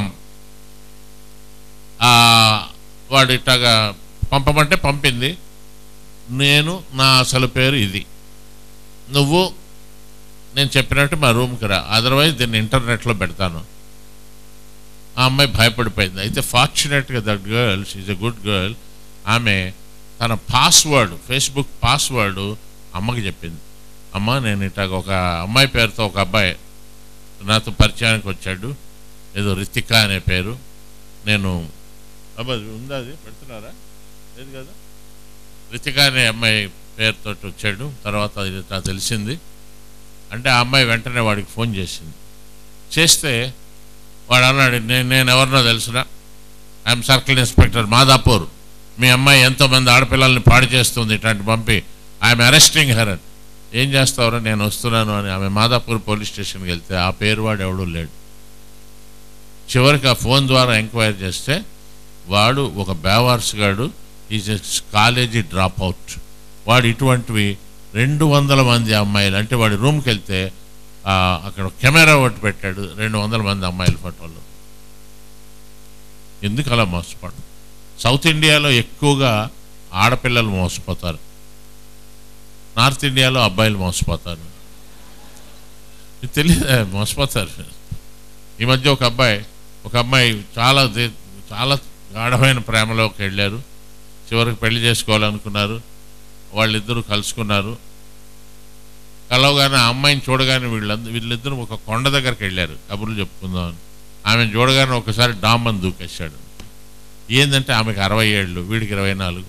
ఆ, వాడు ఇట్లాగా పంపమంటే పంపింది నేను నా అసలు పేరు ఇది నువ్వు నేను చెప్పినట్టు మా రూమ్కి రా అదర్వైజ్ దీన్ని ఇంటర్నెట్లో పెడతాను ఆ అమ్మాయి భయపడిపోయింది అయితే ఫార్చునేట్గా that girls is a good girl ఆమె తన పాస్వర్డ్ ఫేస్బుక్ పాస్వర్డ్ అమ్మకి చెప్పింది అమ్మ నేను ఇట్లాగ ఒక అమ్మాయి పేరుతో ఒక అబ్బాయి నాతో పరిచయానికి వచ్చాడు ఏదో రితిక అనే పేరు నేను అబ్బా అది ఉందా అది పెడుతున్నారా లేదు కదా రితిక అనే అమ్మాయి పేరుతో వచ్చాడు తర్వాత అది నాకు తెలిసింది అంటే ఆ అమ్మాయి వెంటనే వాడికి ఫోన్ చేసింది చేస్తే వాడు అన్నాడు నేను నేను ఎవరినో తెలుసునా ఐఎమ్ సర్కిల్ ఇన్స్పెక్టర్ మాదాపూర్ మీ అమ్మాయి ఎంతోమంది ఆడపిల్లల్ని పాడు చేస్తుంది ఇట్లాంటి పంపి ఐఎమ్ అరెస్టింగ్ హర్ అని ఏం చేస్తావరా నేను వస్తున్నాను అని ఆమె మాదాపూర్ పోలీస్ స్టేషన్కి వెళ్తే ఆ పేరు వాడు ఎవడూ లేడు చివరికి ఆ ఫోన్ ద్వారా ఎంక్వైరీ చేస్తే వాడు ఒక బేవార్స్ గాడు ఈజ్ కాలేజీ డ్రాప్ అవుట్ వాడు ఇటువంటివి రెండు వందల మంది అమ్మాయిలు అంటే వాడి రూమ్కి వెళ్తే ఆ, అక్కడ కెమెరా ఒకటి పెట్టాడు రెండు వందల మంది అమ్మాయిల ఫోటోలు ఎందుకు అలా మోసపడు సౌత్ ఇండియాలో ఎక్కువగా ఆడపిల్లలు మోసపోతారు నార్త్ ఇండియాలో అబ్బాయిలు మోసపోతారు ఇది తెలియదు మోసపోతారు ఈ మధ్య ఒక అబ్బాయి ఒక అమ్మాయి చాలా దే- చాలా గాఢమైన ప్రేమలోకి వెళ్ళారు చివరికి పెళ్లి చేసుకోవాలనుకున్నారు వాళ్ళిద్దరూ కలుసుకున్నారు కలవగానే ఆ అమ్మాయిని చూడగానే వీళ్ళందరూ వీళ్ళిద్దరూ ఒక కొండ దగ్గరికి వెళ్ళారు కబుర్లు చెప్పుకుందామని ఆమెను చూడగానే ఒకసారి డామ్మని దూకేశాడు ఏంటంటే ఆమెకు అరవై ఏళ్ళు వీడికి ఇరవై నాలుగు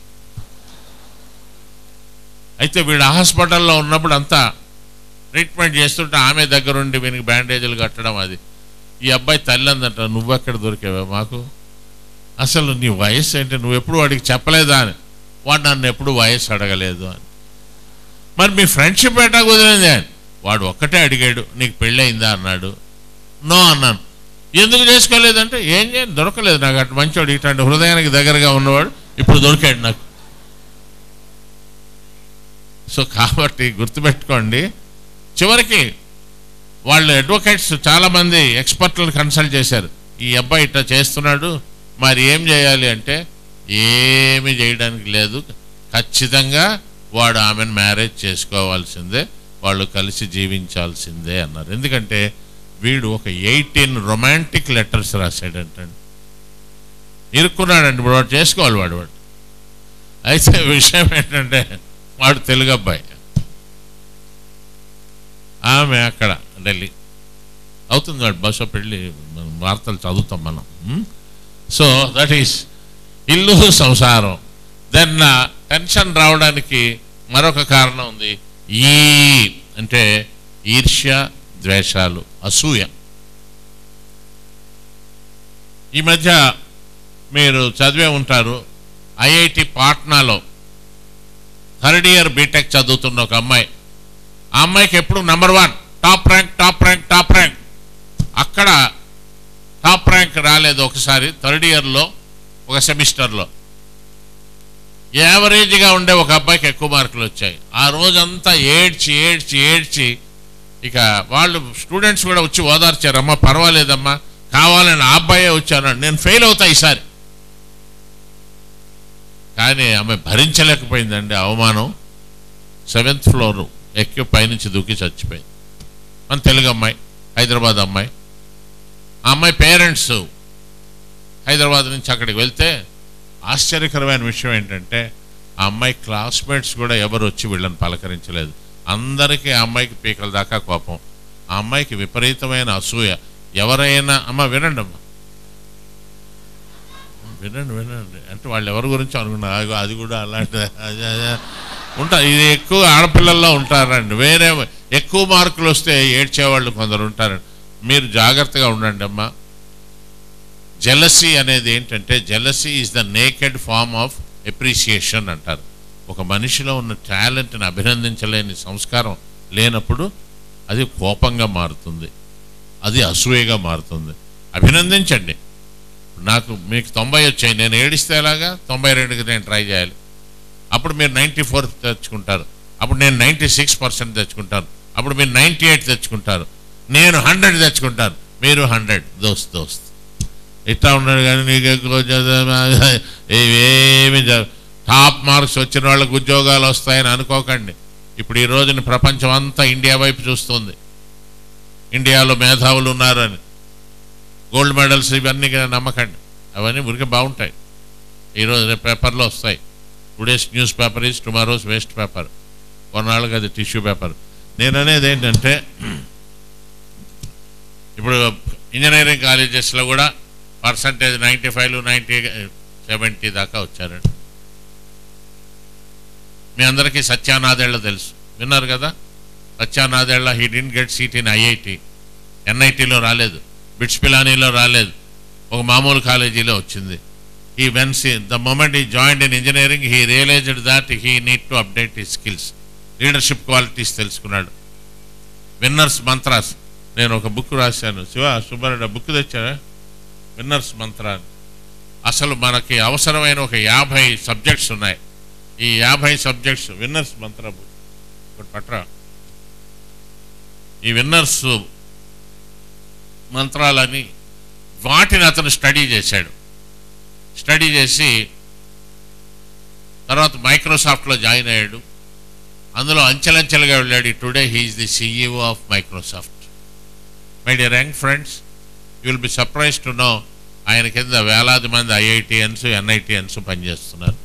అయితే వీడు హాస్పిటల్లో ఉన్నప్పుడు అంతా ట్రీట్మెంట్ చేస్తుంటే ఆమె దగ్గరుండి వీనికి బ్యాండేజీలు కట్టడం అది ఈ అబ్బాయి తల్లి అందంట నువ్వెక్కడ దొరికావా మాకు అసలు నీ వయస్సు ఏంటి నువ్వు ఎప్పుడు వాడికి చెప్పలేదా అని వాడు నన్ను ఎప్పుడు వయస్సు అడగలేదు అని మరి మీ ఫ్రెండ్షిప్ ఎట్టా కుదిరింది అని వాడు ఒక్కటే అడిగాడు నీకు పెళ్ళయిందా అన్నాడు నో అన్నాను ఎందుకు చేసుకోలేదంటే ఏం చేయను దొరకలేదు నాకు అటు మంచోడు ఇట్లాంటి హృదయానికి దగ్గరగా ఉన్నవాడు ఇప్పుడు దొరికాడు నాకు సో కాబట్టి గుర్తుపెట్టుకోండి చివరికి వాళ్ళు అడ్వకేట్స్ చాలామంది ఎక్స్పర్ట్లను కన్సల్ట్ చేశారు ఈ అబ్బాయి ఇట్లా చేస్తున్నాడు మరి ఏం చేయాలి అంటే ఏమీ చేయడానికి లేదు ఖచ్చితంగా వాడు ఆమెను మ్యారేజ్ చేసుకోవాల్సిందే వాళ్ళు కలిసి జీవించాల్సిందే అన్నారు ఎందుకంటే వీడు ఒక ఎయిటీన్ రొమాంటిక్ లెటర్స్ రాశాడంటండి ఇరుక్కున్నాడండి ఇప్పుడు వాడు చేసుకోవాలి వాడు వాడు అయితే విషయం ఏంటంటే వాడు తెలుగు అబ్బాయి ఆమె అక్కడ ఢిల్లీ అవుతుంది వాడు బహుశా పెళ్ళి మనం వార్తలు చదువుతాం మనం సో దట్ ఈస్ ఇల్లు సంసారం దెన్ టెన్షన్ రావడానికి మరొక కారణం ఉంది ఈ అంటే ఈర్ష్య ద్వేషాలు అసూయ ఈ మధ్య మీరు చదివే ఉంటారు ఐఐటి పాట్నాలో థర్డ్ ఇయర్ బీటెక్ చదువుతున్న ఒక అమ్మాయి ఆ అమ్మాయికి ఎప్పుడు number one top rank top rank top rank అక్కడ టాప్ ర్యాంక్ రాలేదు ఒకసారి థర్డ్ ఇయర్లో ఒక సెమిస్టర్లో యావరేజ్గా ఉండే ఒక అబ్బాయికి ఎక్కువ మార్కులు వచ్చాయి ఆ రోజంతా ఏడ్చి ఏడ్చి ఏడ్చి ఇక వాళ్ళు స్టూడెంట్స్ కూడా వచ్చి ఓదార్చారు అమ్మా పర్వాలేదమ్మా కావాలని ఆ అబ్బాయే వచ్చాను నేను ఫెయిల్ అవుతా ఈసారి కానీ ఆమె భరించలేకపోయిందండి అవమానం సెవెంత్ ఫ్లోర్ ఎక్కి పైనుంచి దూకి చచ్చిపోయింది మన తెలుగు అమ్మాయి హైదరాబాద్ అమ్మాయి ఆ అమ్మాయి పేరెంట్స్ హైదరాబాద్ నుంచి అక్కడికి వెళ్తే ఆశ్చర్యకరమైన విషయం ఏంటంటే ఆ అమ్మాయి క్లాస్మేట్స్ కూడా ఎవరు వచ్చి వీళ్ళని పలకరించలేదు అందరికీ ఆ అమ్మాయికి పీకల దాకా కోపం ఆ అమ్మాయికి విపరీతమైన అసూయ ఎవరైనా అమ్మ వినండి అమ్మ వినండి వినండి అంటే వాళ్ళు ఎవరి గురించి అనుకున్నారు "ఆగో, అది కూడా అలాంటి ఉంటారు ఇది ఎక్కువ ఆడపిల్లల్లో ఉంటారండి వేరే ఎక్కువ మార్కులు వస్తే ఏడ్చేవాళ్ళు కొందరు ఉంటారండి మీరు జాగ్రత్తగా ఉండండి అమ్మా జెలసీ అనేది ఏంటంటే jealousy is the naked form of appreciation అంటారు ఒక మనిషిలో ఉన్న టాలెంట్ని అభినందించలేని సంస్కారం లేనప్పుడు అది కోపంగా మారుతుంది అది అసూయగా మారుతుంది అభినందించండి నాకు మీకు తొంభై వచ్చాయి నేను ఏడిస్తే ఎలాగా తొంభై రెండుకి నేను ట్రై చేయాలి అప్పుడు మీరు నైంటీ ఫోర్ తెచ్చుకుంటారు అప్పుడు నేను నైంటీ సిక్స్ పర్సెంట్ తెచ్చుకుంటాను అప్పుడు మీరు నైంటీ ఎయిట్ తెచ్చుకుంటారు నేను హండ్రెడ్ తెచ్చుకుంటాను మీరు హండ్రెడ్ దోస్త్ దోస్త్ ఇట్లా ఉన్నాడు కానీ నీకు ఎక్కువ చదువు- ఇవేమి జరగ- టాప్ మార్క్స్ వచ్చిన వాళ్ళకి ఉద్యోగాలు వస్తాయని అనుకోకండి ఇప్పుడు ఈ రోజున ప్రపంచం అంతా ఇండియా వైపు చూస్తుంది ఇండియాలో మేధావులు ఉన్నారని గోల్డ్ మెడల్స్ ఇవన్నీ కదా నమ్మకండి అవన్నీ ఉరికి బాగుంటాయి ఈరోజు రేపు పేపర్లో వస్తాయి today's news paper is tomorrow's waste paper కొన్నాళ్ళకి అది టిష్యూ పేపర్ నేను అనేది ఏంటంటే ఇప్పుడు ఇంజనీరింగ్ కాలేజెస్లో కూడా percentage ninety five ninety seventy దాకా వచ్చారండి మీ అందరికీ సత్యానాదేళ్ల తెలుసు విన్నారు కదా Satya Nadella he didn't get seat in IIT ఎన్ఐటిలో రాలేదు బిట్స్ పిలానీలో రాలేదు ఒక మామూలు కాలేజీలో వచ్చింది he once the moment he join in engineering he realized that he need to update his skills leadership qualities తెలుసుకున్నాడు విన్నర్స్ మంత్రాస్ నేను ఒక బుక్ రాశాను శివ సుబ్బారెడ్డి బుక్ తెచ్చారా విన్నర్స్ మంత్ర అని. అసలు మనకి అవసరమైన ఒక యాభై సబ్జెక్ట్స్ ఉన్నాయి ఈ యాభై సబ్జెక్ట్స్ విన్నర్స్ మంత్ర బుక్ ఒకటి పట్రా ఈ విన్నర్స్ మంత్రాలని వాటిని అతను స్టడీ చేశాడు స్టడీ చేసి తర్వాత మైక్రోసాఫ్ట్లో జాయిన్ అయ్యాడు అందులో అంచెలంచెలుగా వెళ్ళాడు today he is the CEO of Microsoft my dear young friends you will be surprise to know ఆయన కింద వేలాది మంది ఐఐటిఎన్స్ ఎన్ఐటిఎన్స్ పనిచేస్తున్నారు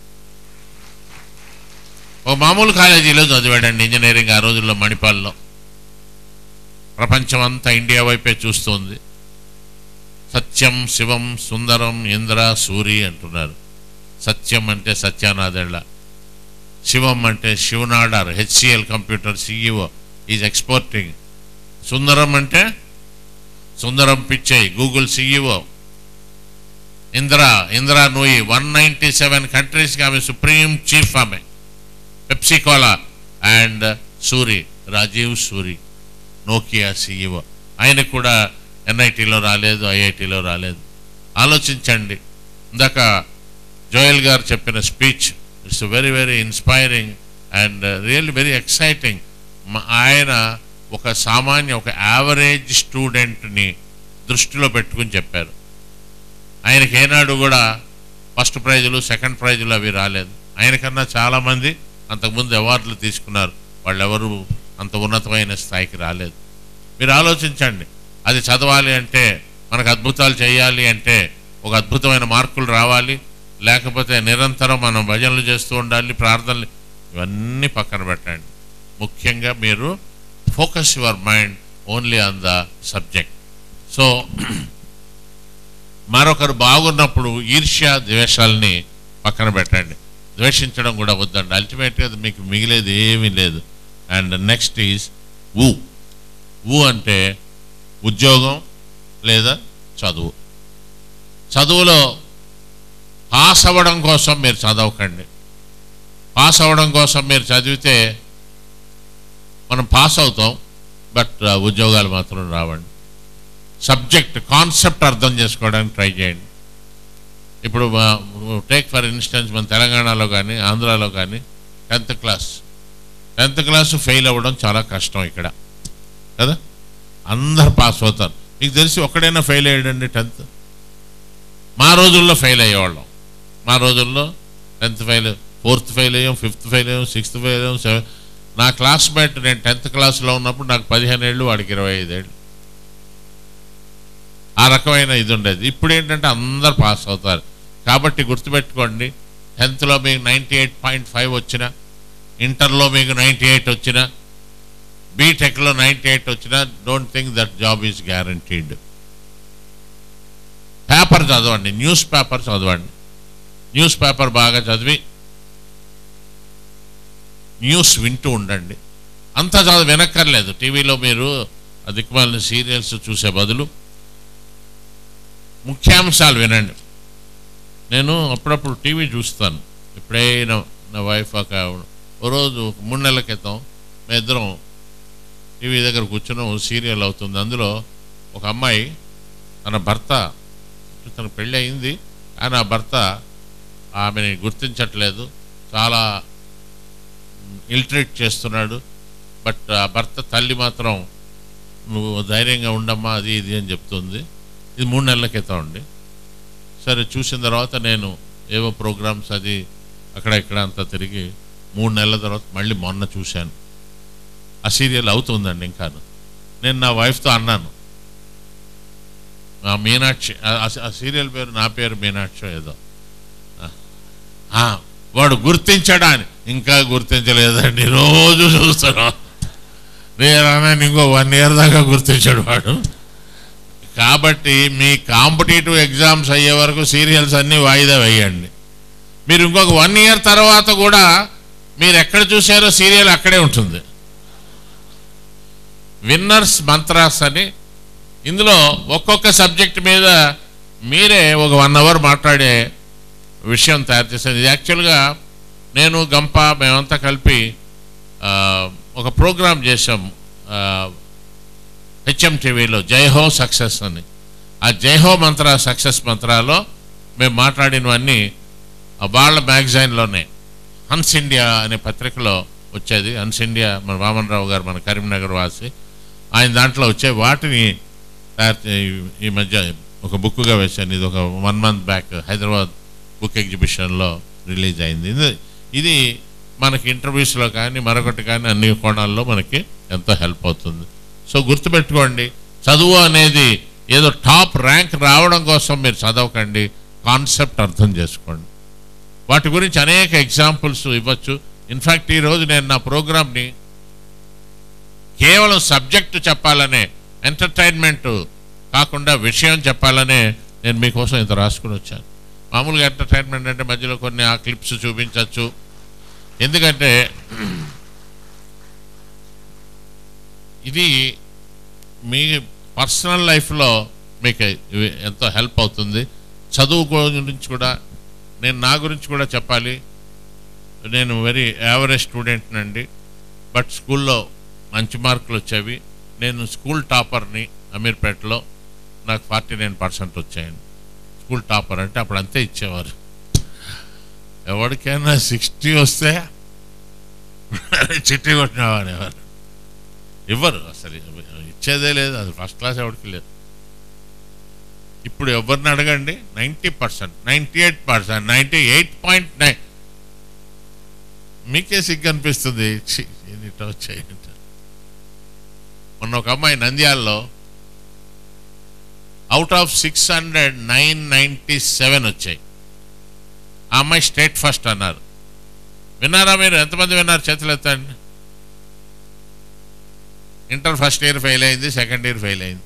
ఓ మామూలు కాలేజీలో చదివాడండి ఇంజనీరింగ్ ఆ రోజుల్లో మణిపాల్లో ప్రపంచం అంతా ఇండియా వైపే చూస్తుంది సత్యం శివం సుందరం ఇంద్ర సూరి అంటున్నారు సత్యం అంటే సత్యానాథెళ్ళ శివం అంటే Shiv Nadar HCL computer CEO is exporting Sundaram అంటే Sundaram Pichai Google CEO Indira Indira Nooyi one ninety seven కంట్రీస్కి ఆమె సుప్రీం చీఫ్ ఆమె Pepsi Cola and Suri Rajeev Suri Nokia CEO ఆయన కూడా ఎన్ఐటీలో రాలేదు ఐఐటీలో రాలేదు ఆలోచించండి ఇందాక జోయల్ గారు చెప్పిన speech it's very very inspiring and really very exciting ఆయన ఒక సామాన్య ఒక యావరేజ్ స్టూడెంట్ని దృష్టిలో పెట్టుకుని చెప్పారు ఆయనకి ఏనాడు కూడా ఫస్ట్ ప్రైజులు సెకండ్ ప్రైజులు అవి రాలేదు ఆయనకన్నా చాలామంది అంతకుముందు అవార్డులు తీసుకున్నారు వాళ్ళెవరు అంత ఉన్నతమైన స్థాయికి రాలేదు మీరు ఆలోచించండి అది చదవాలి అంటే మనకు అద్భుతాలు చేయాలి అంటే ఒక అద్భుతమైన మార్కులు రావాలి లేకపోతే నిరంతరం మనం భజనలు చేస్తూ ఉండాలి ప్రార్థనలు ఇవన్నీ పక్కన పెట్టండి ముఖ్యంగా మీరు focus your mind only on the subject so మరొకరు బాగున్నప్పుడు ఈర్ష్య ద్వేషాలని పక్కన పెట్టండి ద్వేషించడం కూడా వద్దండి అల్టిమేట్గా అది మీకు మిగిలేది ఏమీ లేదు అండ్ నెక్స్ట్ ఈజ్ ఊ ఊ అంటే ఉద్యోగం లేదా చదువు చదువులో పాస్ అవ్వడం కోసం మీరు చదవకండి పాస్ అవ్వడం కోసం మీరు చదివితే మనం పాస్ అవుతాం బట్ ఉద్యోగాలు మాత్రం రావండి సబ్జెక్ట్ కాన్సెప్ట్ అర్థం చేసుకోవడానికి ట్రై చేయండి ఇప్పుడు టేక్ ఫర్ ఇన్స్టెన్స్ మన తెలంగాణలో కానీ ఆంధ్రాలో కానీ tenth class tenth class fail అవ్వడం చాలా కష్టం ఇక్కడ కదా అందరు పాస్ అవుతారు మీకు తెలిసి ఒక్కడైనా ఫెయిల్ అయ్యాడండి టెన్త్ మా రోజుల్లో ఫెయిల్ అయ్యేవాళ్ళం మా రోజుల్లో టెన్త్ ఫెయిల్ ఫోర్త్ ఫెయిల్ అయ్యాం ఫిఫ్త్ ఫెయిల్ అయ్యాం సిక్స్త్ ఫెయిల్ అయ్యాం సెవెన్ నా క్లాస్మేట్ నేను టెన్త్ క్లాస్లో ఉన్నప్పుడు నాకు పదిహేను ఏళ్ళు వాడికి ఇరవై ఐదేళ్ళు ఆ రకమైన ఇది ఉండేది ఇప్పుడు ఏంటంటే అందరు పాస్ అవుతారు కాబట్టి గుర్తుపెట్టుకోండి టెన్త్లో మీకు నైంటీ ఎయిట్ పాయింట్ ఫైవ్ వచ్చిన ఇంటర్లో మీకు నైంటీ ఎయిట్ వచ్చిన బీటెక్లో నైంటీ ఎయిట్ వచ్చిన don't think that job is guaranteed paper చదవండి న్యూస్ పేపర్ చదవండి న్యూస్ పేపర్ బాగా చదివి న్యూస్ వింటూ ఉండండి అంత చదువు వినక్కర్లేదు టీవీలో మీరు దిక్కుమాలిన సీరియల్స్ చూసే బదులు ముఖ్యాంశాలు వినండి నేను అప్పుడప్పుడు టీవీ చూస్తాను ఎప్పుడైనా నా వైఫ్ ఒక ఓ రోజు ఒక మూడు నెలల క్రితం మేము ఇద్దరం టీవీ దగ్గర కూర్చున్నాం సీరియల్ అవుతుంది అందులో ఒక అమ్మాయి తన భర్త తన పెళ్ళి అయింది కానీ ఆ భర్త ఆమెని గుర్తించట్లేదు చాలా ఇల్ట్రేట్ చేస్తున్నాడు బట్ ఆ భర్త తల్లి మాత్రం నువ్వు ధైర్యంగా ఉండమ్మా అది ఇది అని చెప్తుంది ఇది మూడు నెలల క్రితం అండి సరే చూసిన తర్వాత నేను ఏవో ప్రోగ్రామ్స్ అది అక్కడ ఇక్కడ అంతా తిరిగి మూడు నెలల తర్వాత మళ్ళీ మొన్న చూశాను ఆ సీరియల్ అవుతుందండి ఇంకాను నేను నా వైఫ్తో అన్నాను ఆ మీనాక్షి ఆ- ఆ సీరియల్ పేరు నా పేరు మీనాక్షి ఏదో ఆ, వాడు గుర్తించాడా అని ఇంకా గుర్తించలేదండి రోజు చూస్తున్నాం నేను ఇంకో వన్ ఇయర్ దాకా గుర్తించాడు వాడు కాబట్టి మీ కాంపిటేటివ్ ఎగ్జామ్స్ అయ్యే వరకు సీరియల్స్ అన్నీ వాయిదా వేయండి మీరు ఇంకొక వన్ ఇయర్ తర్వాత కూడా మీరు ఎక్కడ చూసారో సీరియల్ అక్కడే ఉంటుంది విన్నర్స్ మంత్రాస్ అని ఇందులో ఒక్కొక్క సబ్జెక్ట్ మీద మీరే ఒక వన్ అవర్ మాట్లాడే విషయం తయారు చేశాను ఇది యాక్చువల్గా నేను గంప మేమంతా కలిపి ఆ, ఒక ప్రోగ్రామ్ చేసాం హెచ్ఎం టీవీలో జై హో సక్సెస్ అని ఆ జై హో మంత్ర సక్సెస్ మంత్రాలో మేము మాట్లాడినవన్నీ ఆ వాళ్ళ మ్యాగజైన్లోనే హన్స్ ఇండియా అనే పత్రికలో వచ్చేది హన్స్ ఇండియా మన వామన్ రావు గారు మన కరీంనగర్ వాసి ఆయన దాంట్లో వచ్చే వాటిని తయారు చే- ఈ మధ్య ఒక బుక్గా వేశాను ఇది ఒక one month back Hyderabad book ఎగ్జిబిషన్లో రిలీజ్ అయింది ఇది- ఇది మనకి ఇంటర్వ్యూస్లో కానీ మరొకటి కానీ అన్ని కోణాల్లో మనకి ఎంతో హెల్ప్ అవుతుంది సో గుర్తుపెట్టుకోండి చదువు అనేది ఏదో టాప్ ర్యాంక్ రావడం కోసం మీరు చదవకండి కాన్సెప్ట్ అర్థం చేసుకోండి వాటి గురించి అనేక ఎగ్జాంపుల్స్ ఇవ్వచ్చు ఇన్ఫ్యాక్ట్ ఈరోజు నేను నా ప్రోగ్రామ్ని కేవలం సబ్జెక్టు చెప్పాలనే ఎంటర్టైన్మెంట్ కాకుండా విషయం చెప్పాలనే నేను మీకోసం ఇంత రాసుకుని వచ్చాను మామూలుగా ఎంటర్టైన్మెంట్ అంటే మధ్యలో కొన్ని ఆ క్లిప్స్ చూపించవచ్చు ఎందుకంటే ఇది మీ పర్సనల్ లైఫ్లో మీకు ఇవి ఎంతో హెల్ప్ అవుతుంది చదువు గురించి కూడా నేను నా గురించి కూడా చెప్పాలి నేను వెరీ యావరేజ్ స్టూడెంట్ అండి బట్ స్కూల్లో మంచి మార్కులు వచ్చేవి నేను స్కూల్ టాపర్ని అమీర్పేటలో నాకు ఫార్టీ నైన్ పర్సెంట్ వచ్చాయండి స్కూల్ టాపర్ అంటే అప్పుడు అంతే ఇచ్చేవారు ఎవరికైనా సిక్స్టీ వస్తే చిట్టి కొట్టినావా అనేవారు ఇవ్వరు అసలు ఇచ్చేదే లేదు అది ఫస్ట్ క్లాస్ ఎవరికి లేదు ఇప్పుడు ఎవరిని అడగండి ninety percent ninety eight percent ninety eight point nine మీకే సిగ్గు అనిపిస్తుంది ఛీ, ఏంది ఇట్లా వచ్చాయి అంటే. మొన్న ఒక అమ్మాయి నంద్యాలలో out of six hundred nine ninety seven వచ్చాయి ఆ అమ్మాయి స్టేట్ ఫస్ట్ అన్నారు విన్నారా మీరు ఎంతమంది విన్నారు చేతులు ఎత్తండి ఇంటర్ ఫస్ట్ ఇయర్ ఫెయిల్ అయింది సెకండ్ ఇయర్ ఫెయిల్ అయింది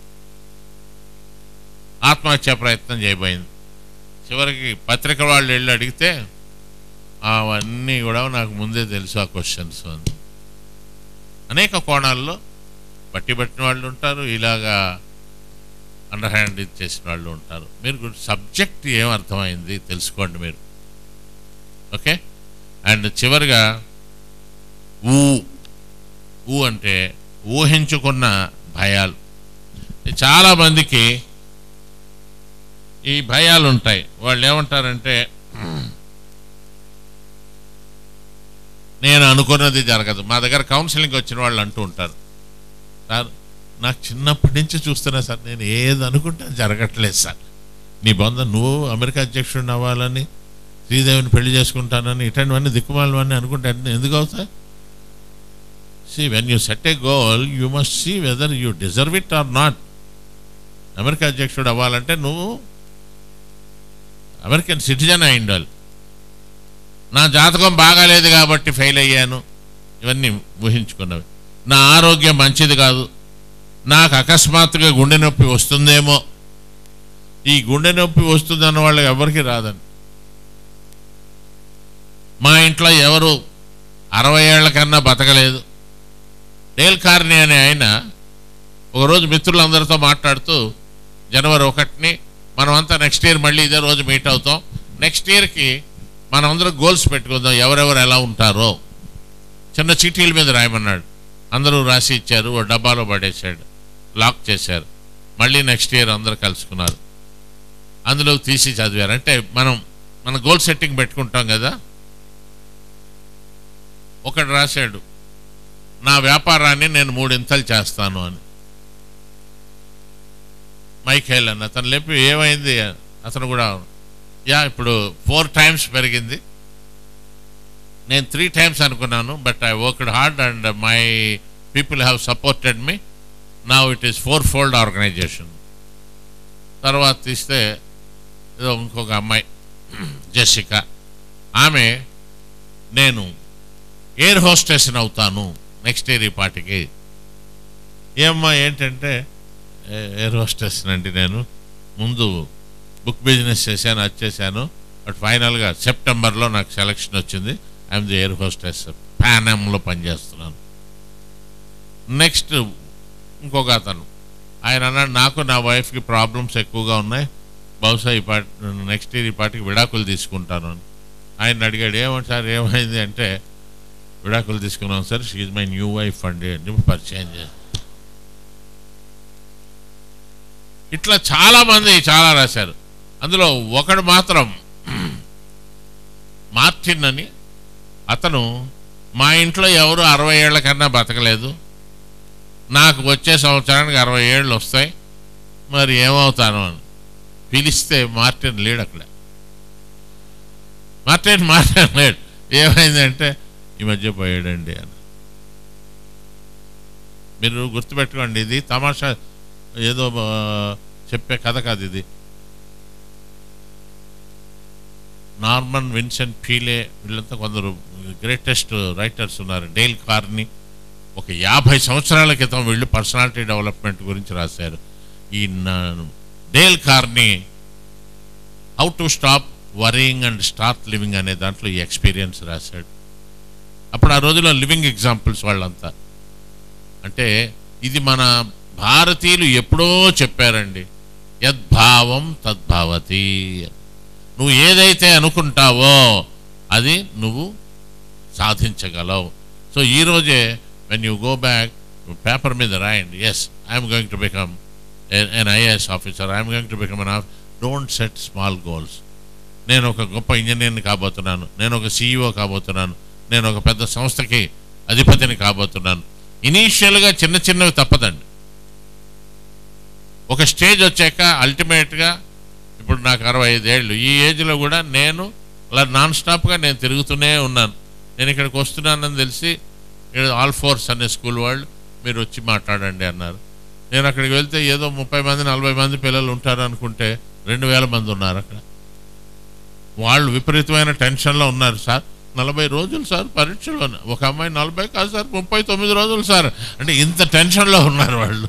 ఆత్మహత్య ప్రయత్నం చేయబోయింది చివరికి పత్రిక వాళ్ళు వెళ్ళి అడిగితే అవన్నీ కూడా నాకు ముందే తెలుసు ఆ క్వశ్చన్స్ అని అనేక కోణాల్లో బట్టి పట్టిన వాళ్ళు ఉంటారు ఇలాగా అండర్ హ్యాండ్ ఇది చేసిన వాళ్ళు ఉంటారు మీరు సబ్జెక్ట్ ఏం అర్థమైంది తెలుసుకోండి మీరు ఓకే అండ్ చివరిగా ఊ ఊ అంటే ఊహించుకున్న భయాలు చాలా మందికి ఈ భయాలు ఉంటాయి వాళ్ళు ఏమంటారంటే నేను అనుకున్నది జరగదు మా దగ్గర కౌన్సిలింగ్ వచ్చిన వాళ్ళు అంటూ ఉంటారు సార్ నాకు చిన్నప్పటి నుంచి చూస్తున్నా సార్ నేను ఏది అనుకుంటే అది జరగట్లేదు సార్ నీ బంధ నువ్వు అమెరికా అధ్యక్షుడిని అవ్వాలని శ్రీదేవిని పెళ్లి చేసుకుంటానని ఇట్లాంటివన్నీ దిక్కుమాలవన్నీ అనుకుంటే అన్ని ఎందుకు అవుతాయి see when you set a goal you must see whether you deserve it or not America అధ్యక్షుడు అవ్వాలంటే నువ్వు అమెరికన్ సిటిజన్ అయి ఉండాలి నా జాతకం బాగాలేదు కాబట్టి ఫెయిల్ అయ్యాను ఇవన్నీ ఊహించుకున్నవి నా ఆరోగ్యం మంచిది కాదు నాకు అకస్మాత్తుగా గుండె నొప్పి వస్తుందేమో ఈ గుండె నొప్పి వస్తుందన్న వాళ్ళకి ఎవరికి రాదని మా ఇంట్లో ఎవరు అరవై ఏళ్ల కన్నా బతకలేదు డేల్ కార్ని అనే ఆయన ఒకరోజు మిత్రులందరితో మాట్లాడుతూ జనవరి ఒకటిని మనమంతా నెక్స్ట్ ఇయర్ మళ్ళీ ఇదే రోజు మీట్ అవుతాం నెక్స్ట్ ఇయర్కి మనం అందరం గోల్స్ పెట్టుకుందాం ఎవరెవరు ఎలా ఉంటారో చిన్న చీటీల మీద రాయమన్నాడు అందరూ రాసి ఇచ్చారు ఓ డబ్బాలో పడేసాడు లాక్ చేశారు మళ్ళీ నెక్స్ట్ ఇయర్ అందరూ కలుసుకున్నారు అందులో తీసి చదివారు అంటే మనం మన గోల్ సెట్టింగ్ పెట్టుకుంటాం కదా ఒకడు రాశాడు నా వ్యాపారాన్ని నేను మూడింతలు చేస్తాను అని మైఖేల్ అని అతను లేపి ఏమైంది అతను కూడా యా ఇప్పుడు ఫోర్ టైమ్స్ పెరిగింది నేను త్రీ టైమ్స్ అనుకున్నాను but I worked hard and my people have supported me నా it is four fold organization తర్వాత తీస్తే ఏదో ఇంకొక అమ్మాయి జెసిక ఆమె నేను ఎయిర్ హోస్టెస్ని అవుతాను నెక్స్ట్ ఇయర్ ఈ పాటికి ఏమ్మా ఏంటంటే ఏ- ఎయిర్ హోస్టెస్ అండి నేను ముందు బుక్ బిజినెస్ చేశాను అది చేశాను బట్ ఫైనల్గా సెప్టెంబర్లో నాకు సెలక్షన్ వచ్చింది ఐఎమ్ ది ఎయిర్ హోస్టెస్ ప్యానమ్లో పనిచేస్తున్నాను నెక్స్ట్ ఇంకొక అతను ఆయన అన్నాడు నాకు నా వైఫ్కి ప్రాబ్లమ్స్ ఎక్కువగా ఉన్నాయి బహుశా ఈ పాటి నెక్స్ట్ ఇయర్ ఈ పాటికి విడాకులు తీసుకుంటాను అని ఆయన అడిగాడు ఏమంటే సార్ ఏమైంది అంటే విడాకులు తీసుకున్నాం sir she is my new wife అండి అని చెప్పి పరిచయం చేశారు ఇట్లా చాలా మంది చాలా రాశారు అందులో ఒకడు మాత్రం మార్టిన్ అని అతను మా ఇంట్లో ఎవరు అరవై ఏళ్ల కన్నా బతకలేదు నాకు వచ్చే సంవత్సరానికి అరవై ఏళ్ళు వస్తాయి మరి ఏమవుతాను అని పిలిస్తే మార్టిన్ లేడు అక్కడ మార్టిన్ మార్టిన్ లేడు ఏమైందంటే ఈ మధ్య పోయాడండి అని మీరు గుర్తుపెట్టుకోండి ఇది తమాషా ఏదో ఆ, చెప్పే కథ కాదు ఇది నార్మన్ విన్సెంట్ ఫీలే వీళ్ళంతా కొందరు గ్రేటెస్ట్ రైటర్స్ ఉన్నారు డేల్ కార్ని ఒక యాభై సంవత్సరాల క్రితం వీళ్ళు పర్సనాలిటీ డెవలప్మెంట్ గురించి రాశారు ఈ నా- Dale Carnegie how to stop worrying and start living అనే దాంట్లో ఈ ఎక్స్పీరియన్స్ రాశాడు అప్పుడు ఆ రోజుల్లో లివింగ్ ఎగ్జాంపుల్స్ వాళ్ళంతా అంటే ఇది మన భారతీయులు ఎప్పుడో చెప్పారండి యద్భావం తద్భావతి నువ్వు ఏదైతే అనుకుంటావో అది నువ్వు సాధించగలవు సో ఈరోజే when you go back paper మీద రాయండి yes I'm going to become an IAS officer I'm going to become an don't set small goals నేను ఒక గొప్ప ఇంజనీర్ని కాబోతున్నాను నేను ఒక సీఈఓ కాబోతున్నాను నేను ఒక పెద్ద సంస్థకి అధిపతిని కాబోతున్నాను ఇనీషియల్గా చిన్న చిన్నవి తప్పదండి ఒక స్టేజ్ వచ్చాక అల్టిమేట్గా ఇప్పుడు నాకు అరవై ఐదేళ్ళు ఈ ఏజ్లో కూడా నేను అలా నాన్ స్టాప్గా నేను తిరుగుతూనే ఉన్నాను నేను ఇక్కడికి వస్తున్నానని తెలిసి ఇక్కడ ఆల్ ఫోర్స్ అనే స్కూల్ వాళ్ళు మీరు వచ్చి మాట్లాడండి అన్నారు నేను అక్కడికి వెళ్తే ఏదో ముప్పై మంది నలభై మంది పిల్లలు ఉంటారు అనుకుంటే రెండు వేల మంది ఉన్నారు అక్కడ వాళ్ళు విపరీతమైన టెన్షన్లో ఉన్నారు సార్ నలభై రోజులు సార్ పరీక్షలు ఉన్నాయి. ఒక అమ్మాయి నలభై కాదు సార్ ముప్పై తొమ్మిది రోజులు సార్ అంటే ఇంత టెన్షన్లో ఉన్నారు వాళ్ళు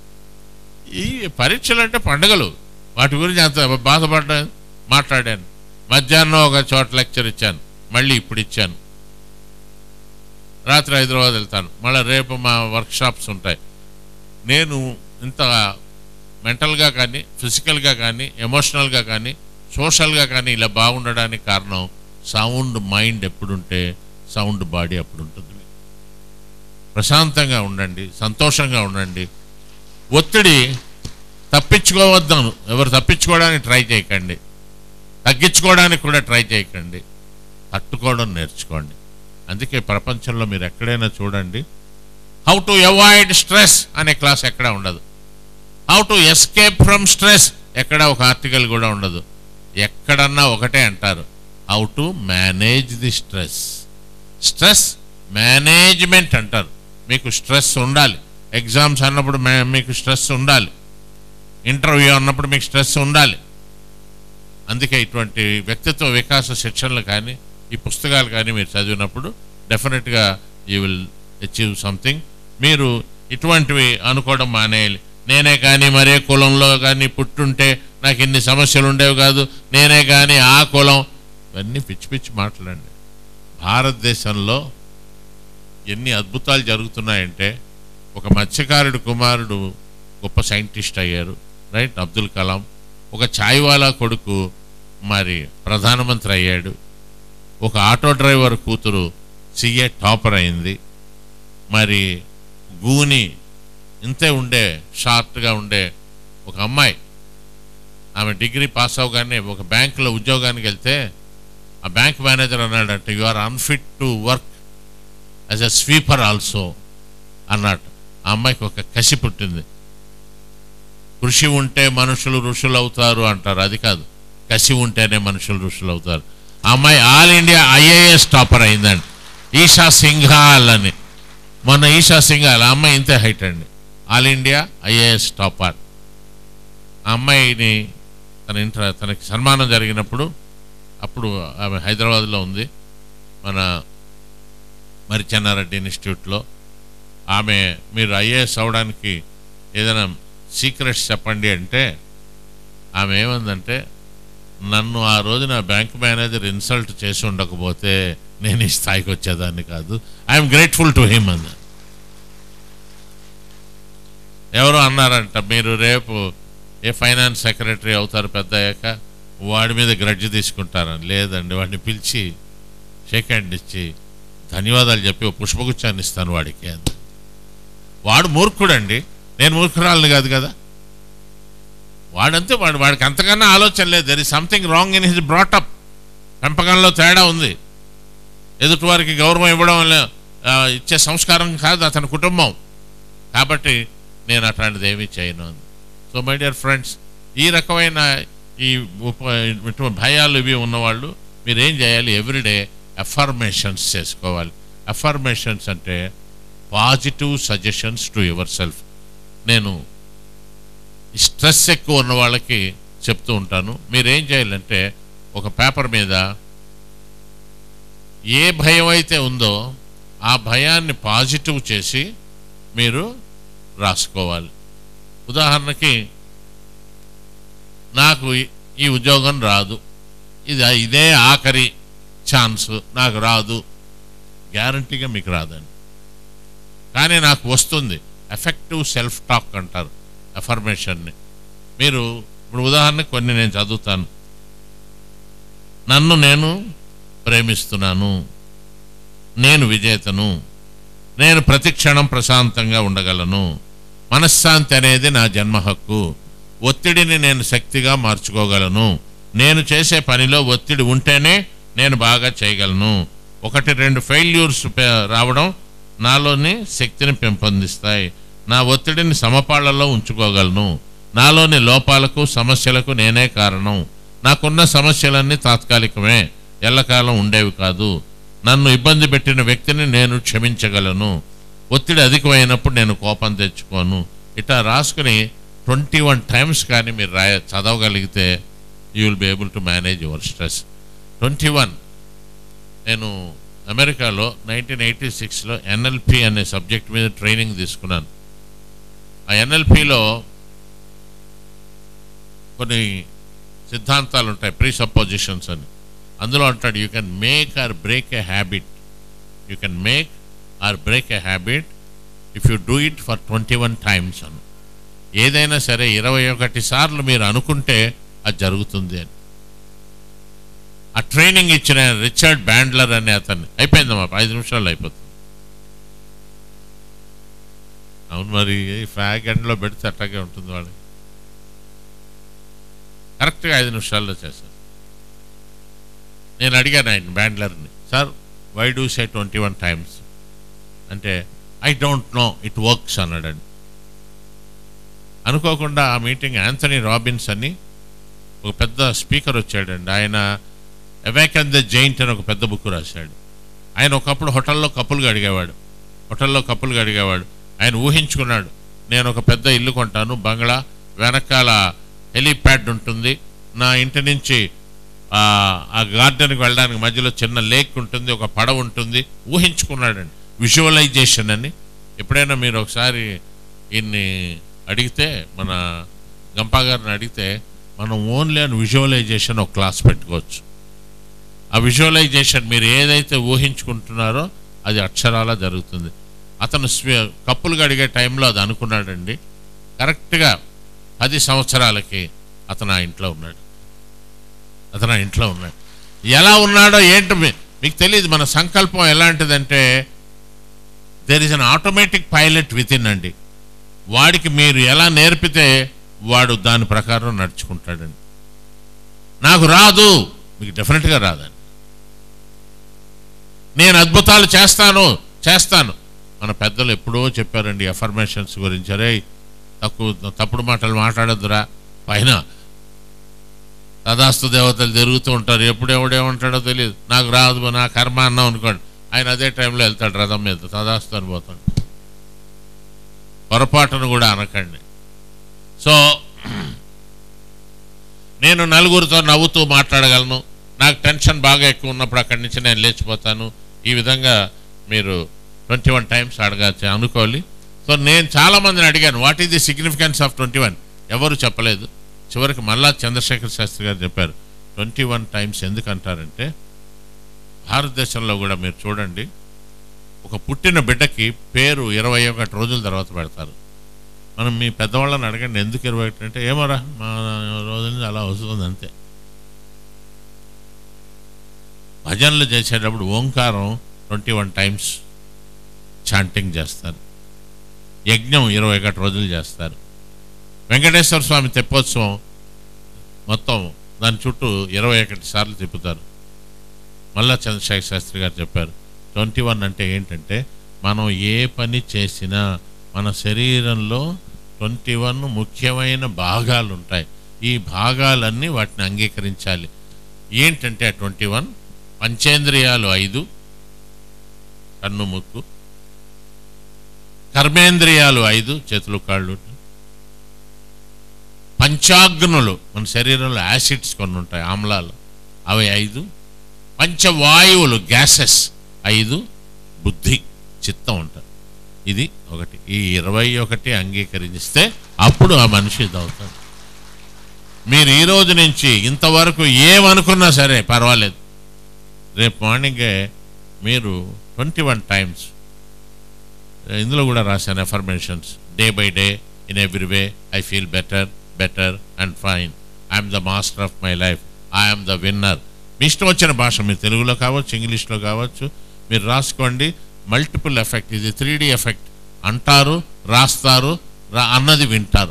ఈ పరీక్షలు అంటే పండుగలు వాటి గురించి అంత బాధపడ్డాను మాట్లాడాను మధ్యాహ్నం ఒక చోట లెక్చర్ ఇచ్చాను మళ్ళీ ఇప్పుడు ఇచ్చాను రాత్రి హైదరాబాద్ వెళ్తాను మళ్ళీ రేపు మా వర్క్షాప్స్ ఉంటాయి నేను ఇంత మెంటల్గా కానీ ఫిజికల్గా కానీ ఎమోషనల్గా కానీ సోషల్గా కానీ ఇలా బాగుండడానికి కారణం సౌండ్ మైండ్ ఎప్పుడుంటే సౌండ్ బాడీ అప్పుడు ఉంటుంది ప్రశాంతంగా ఉండండి సంతోషంగా ఉండండి ఒత్తిడి తప్పించుకోవద్దాను ఎవరు తప్పించుకోవడానికి ట్రై చేయకండి తగ్గించుకోవడానికి కూడా ట్రై చేయకండి తట్టుకోవడం నేర్చుకోండి అందుకే ప్రపంచంలో మీరు ఎక్కడైనా చూడండి హౌ టు అవాయిడ్ స్ట్రెస్ అనే క్లాస్ ఎక్కడా ఉండదు how to escape from stress ఎక్కడ ఒక ఆర్టికల్ కూడా ఉండదు ఎక్కడన్నా ఒకటే అంటారు how to manage the stress stress management అంటారు మీకు స్ట్రెస్ ఉండాలి ఎగ్జామ్స్ అన్నప్పుడు మే- మీకు స్ట్రెస్ ఉండాలి ఇంటర్వ్యూ అన్నప్పుడు మీకు స్ట్రెస్ ఉండాలి అందుకే ఇటువంటి వ్యక్తిత్వ వికాస శిక్షణలు కానీ ఈ పుస్తకాలు కానీ మీరు చదివినప్పుడు డెఫినెట్గా యూ విల్ అచీవ్ సంథింగ్ మీరు ఇటువంటివి అనుకోవడం మానేయాలి నేనే కానీ మరే కులంలో కానీ పుట్టుంటే నాకు ఇన్ని సమస్యలు ఉండేవి కాదు నేనే కానీ ఆ కులం ఇవన్నీ పిచ్చి పిచ్చి మాటలండి భారతదేశంలో ఎన్ని అద్భుతాలు జరుగుతున్నాయంటే ఒక మత్స్యకారుడు కుమారుడు గొప్ప సైంటిస్ట్ అయ్యారు రైట్ అబ్దుల్ కలాం ఒక ఛాయ్వాలా కొడుకు మరి ప్రధానమంత్రి అయ్యాడు ఒక ఆటో డ్రైవర్ కూతురు సిఏ టాపర్ అయింది మరి గూని ఇంతే ఉండే షార్ట్గా ఉండే ఒక అమ్మాయి ఆమె డిగ్రీ పాస్ అవగానే ఒక బ్యాంకులో ఉద్యోగానికి వెళ్తే ఆ బ్యాంక్ మేనేజర్ అన్నాడంటే you are unfit to work as a sweeper also అన్నాడు ఆ అమ్మాయికి ఒక కసి పుట్టింది కృషి ఉంటే మనుషులు ఋషులు అవుతారు అంటారు అది కాదు కసి ఉంటేనే మనుషులు ఋషులు అవుతారు ఆ అమ్మాయి ఆల్ ఇండియా ఐఏఎస్ టాపర్ అయిందండి ఈషా సింఘాల్ అని మొన్న ఈషా సింఘాల్ ఆ అమ్మాయి ఇంతే హైట్ అండి ఆల్ ఇండియా ఐఏఎస్ టాపర్ ఆ అమ్మాయిని తన ఇంటర్ తనకి సన్మానం జరిగినప్పుడు అప్పుడు ఆమె హైదరాబాద్లో ఉంది మన మరి చెన్నారెడ్డి ఇన్స్టిట్యూట్లో ఆమె మీరు ఐఏఎస్ అవడానికి ఏదైనా సీక్రెట్స్ చెప్పండి అంటే ఆమె ఏమందంటే నన్ను ఆ రోజు నా బ్యాంక్ మేనేజర్ ఇన్సల్ట్ చేసి ఉండకపోతే నేను ఈ స్థాయికి వచ్చేదాన్ని కాదు ఐఎమ్ గ్రేట్ఫుల్ టు హిమ్ అంద ఎవరో అన్నారంట మీరు రేపు ఏ ఫైనాన్స్ సెక్రటరీ అవుతారు పెద్ద అయ్యాక వాడి మీద గ్రడ్జ్ తీసుకుంటారని లేదండి వాడిని పిలిచి షేక్ హ్యాండ్ ఇచ్చి ధన్యవాదాలు చెప్పి ఓ పుష్పగుచ్చాన్ని ఇస్తాను వాడికి అంది వాడు మూర్ఖుడండి నేను మూర్ఖురాలని కాదు కదా వాడంతే వాడు వాడికి అంతకన్నా ఆలోచన లేదు there is something wrong in his brought up పెంపకంలో తేడా ఉంది ఎదుటివారికి గౌరవం ఇవ్వడం లే- ఆ, ఇచ్చే సంస్కారం కాదు అతని కుటుంబం కాబట్టి నేను అట్లాంటిది ఏమీ చేయను అంది సో మై డియర్ ఫ్రెండ్స్ ఈ రకమైన ఈ ఉప ఇటువంటి భయాలు ఇవి ఉన్నవాళ్ళు మీరు ఏం చేయాలి ఎవ్రీడే అఫర్మేషన్స్ చేసుకోవాలి అఫర్మేషన్స్ అంటే positive suggestions to yourself నేను ఈ స్ట్రెస్ ఎక్కువ ఉన్న వాళ్ళకి చెప్తూ ఉంటాను మీరు ఏం చేయాలంటే ఒక పేపర్ మీద ఏ భయం అయితే ఉందో ఆ భయాన్ని పాజిటివ్ చేసి మీరు రాసుకోవాలి ఉదాహరణకి నాకు ఈ- ఈ ఉద్యోగం రాదు ఇది ఇదే ఆఖరి ఛాన్స్ నాకు రాదు గ్యారంటీగా మీకు రాదండి కానీ నాకు వస్తుంది ఎఫెక్టివ్ సెల్ఫ్ టాక్ అంటారు అఫర్మేషన్ని మీరు ఇప్పుడు ఉదాహరణకు కొన్ని నేను చదువుతాను నన్ను నేను ప్రేమిస్తున్నాను నేను విజేతను నేను ప్రతి క్షణం ప్రశాంతంగా ఉండగలను మనశ్శాంతి అనేది నా జన్మ హక్కు ఒత్తిడిని నేను శక్తిగా మార్చుకోగలను నేను చేసే పనిలో ఒత్తిడి ఉంటేనే నేను బాగా చేయగలను ఒకటి రెండు ఫెయిల్యూర్స్ రావడం నాలోని శక్తిని పెంపొందిస్తాయి నా ఒత్తిడిని సమపాళ్లలో ఉంచుకోగలను నాలోని లోపాలకు సమస్యలకు నేనే కారణం నాకున్న సమస్యలన్నీ తాత్కాలికమే ఎల్లకాలం ఉండేవి కాదు నన్ను ఇబ్బంది పెట్టిన వ్యక్తిని నేను క్షమించగలను ఒత్తిడి అధికమైనప్పుడు నేను కోపం తెచ్చుకోను ఇట్లా రాసుకుని ట్వంటీ వన్ టైమ్స్ కానీ మీరు రాయ చదవగలిగితే you will be able to manage your stress twenty one నేను అమెరికాలో నైన్టీన్ ఎయిటీ సిక్స్లో ఎన్ఎల్పి అనే సబ్జెక్ట్ మీద ట్రైనింగ్ తీసుకున్నాను ఆ ఎన్ఎల్పిలో కొన్ని సిద్ధాంతాలు ఉంటాయి ప్రీ సపోజిషన్స్ అని అందులో అంటాడు you can make or break a habit you can make or break a habit if you do it for twenty one times అను ఏదైనా సరే ఇరవై ఒకటి సార్లు మీరు అనుకుంటే అది జరుగుతుంది అని ఆ ట్రైనింగ్ ఇచ్చిన రిచర్డ్ బ్యాండ్లర్ అనే అతన్ని అయిపోయిందమ్మా ఐదు నిమిషాల్లో అయిపోతుంది అవును మరి ఫ్యాగ్ ఎండ్లో పెడితే అట్లాగే ఉంటుంది వాళ్ళకి కరెక్ట్గా ఐదు నిమిషాల్లో చేశాను నేను అడిగాను ఆయన బ్యాండ్లర్ని sir why do say twenty one times అంటే I don't know it works అన్నాడండి అనుకోకుండా ఆ మీటింగ్ యాంథనీ రాబిన్స్ అని ఒక పెద్ద స్పీకర్ వచ్చాడండి ఆయన అవేకన్ ద జైంట్ అని ఒక పెద్ద బుక్ రాశాడు ఆయన ఒకప్పుడు హోటల్లో కప్పులుగా అడిగేవాడు హోటల్లో కప్పులుగా అడిగేవాడు ఆయన ఊహించుకున్నాడు నేను ఒక పెద్ద ఇల్లు కొంటాను బంగ్లా వెనకాల హెలీప్యాడ్ ఉంటుంది నా ఇంటి నుంచి ఆ ఆ గార్డెన్కి వెళ్ళడానికి మధ్యలో చిన్న లేక్ ఉంటుంది ఒక పడవ ఉంటుంది ఊహించుకున్నాడండి విజువలైజేషన్ అని ఎప్పుడైనా మీరు ఒకసారి ఈయన్ని అడిగితే మన గంపా గారిని అడిగితే మనం ఓన్లీ అని విజువలైజేషన్ ఒక క్లాస్ పెట్టుకోవచ్చు ఆ విజువలైజేషన్ మీరు ఏదైతే ఊహించుకుంటున్నారో అది అక్షరాలా జరుగుతుంది అతను స్వ- కప్పులు అడిగే టైంలో అది అనుకున్నాడండి కరెక్ట్గా పది సంవత్సరాలకి అతను ఆ ఇంట్లో ఉన్నాడు అతను ఆ ఇంట్లో ఉన్నాడు ఎలా ఉన్నాడో ఏంటో మీ- మీకు తెలియదు మన సంకల్పం ఎలాంటిదంటే there is an automatic pilot within అండి వాడికి మీరు ఎలా నేర్పితే వాడు దాని ప్రకారం నడుచుకుంటాడండి నాకు రాదు మీకు డెఫినెట్గా రాదండి నేను అద్భుతాలు చేస్తాను చేస్తాను మన పెద్దలు ఎప్పుడో చెప్పారండి అఫర్మేషన్స్ గురించి అరే తక్కువ తప్పుడు మాటలు మాట్లాడొద్దురా పైన తదాస్తు దేవతలు తిరుగుతూ ఉంటారు ఎప్పుడు ఎవడేమంటాడో తెలియదు నాకు రాదు నా కర్మ అన్నాం అనుకోండి ఆయన అదే టైంలో వెళ్తాడు రథం మీద తదాస్తు అని పోతాడు పొరపాటును కూడా అనకండి సో నేను నలుగురితో నవ్వుతూ మాట్లాడగలను నాకు టెన్షన్ బాగా ఎక్కువ ఉన్నప్పుడు అక్కడి నుంచి నేను లేచిపోతాను ఈ విధంగా మీరు ట్వంటీ వన్ టైమ్స్ అడగచ్చు అనుకోవాలి సో నేను చాలామందిని అడిగాను what is the significance of twenty one ఎవరు చెప్పలేదు చివరికి మళ్ళా చంద్రశేఖర్ శాస్త్రి గారు చెప్పారు ట్వంటీ వన్ టైమ్స్ ఎందుకు అంటారంటే భారతదేశంలో కూడా మీరు చూడండి ఒక పుట్టిన బిడ్డకి పేరు ఇరవై ఒకటి రోజుల తర్వాత పెడతారు మనం మీ పెద్దవాళ్ళని అడగండి ఎందుకు ఇరవై ఒకటి అంటే ఏమోరా మా రోజు నుంచి అలా వస్తుంది అంతే భజనలు చేసేటప్పుడు ఓంకారం ట్వంటీ వన్ టైమ్స్ చాంటింగ్ చేస్తారు యజ్ఞం ఇరవై ఒకటి రోజులు చేస్తారు వెంకటేశ్వర స్వామి తెప్పోత్సవం మొత్తం దాని చుట్టూ ఇరవై ఒకటి సార్లు తిప్పుతారు మళ్ళా చంద్రశేఖర శాస్త్రి గారు చెప్పారు ట్వంటీ వన్ అంటే ఏంటంటే మనం ఏ పని చేసినా మన శరీరంలో ట్వంటీ వన్ ముఖ్యమైన భాగాలు ఉంటాయి ఈ భాగాలన్నీ వాటిని అంగీకరించాలి ఏంటంటే ఆ ట్వంటీ వన్ పంచేంద్రియాలు ఐదు కన్ను ముక్కు కర్మేంద్రియాలు ఐదు చేతులు కాళ్ళు పంచాగ్నులు మన శరీరంలో యాసిడ్స్ కొన్ని ఉంటాయి ఆమ్లాలు అవి ఐదు పంచవాయువులు గ్యాసెస్ ఐదు బుద్ధి చిత్తం ఉంటుంది ఇది ఒకటి ఈ ఇరవై ఒకటి అంగీకరిస్తే అప్పుడు ఆ మనిషి ఇదవుతాడు మీరు ఈ రోజు నుంచి ఇంతవరకు ఏమనుకున్నా సరే పర్వాలేదు రేపు మార్నింగే మీరు ట్వంటీ వన్ టైమ్స్ ఇందులో కూడా రాశాను affirmations day by day in every way I feel better better and fine I'm the master of my life I'm the winner మీ ఇష్టం వచ్చిన భాష మీరు తెలుగులో కావచ్చు ఇంగ్లీష్లో కావచ్చు మీరు రాసుకోండి మల్టిపుల్ ఎఫెక్ట్ ఇది త్రీ ఎఫెక్ట్ అంటారు రాస్తారు రా అన్నది వింటారు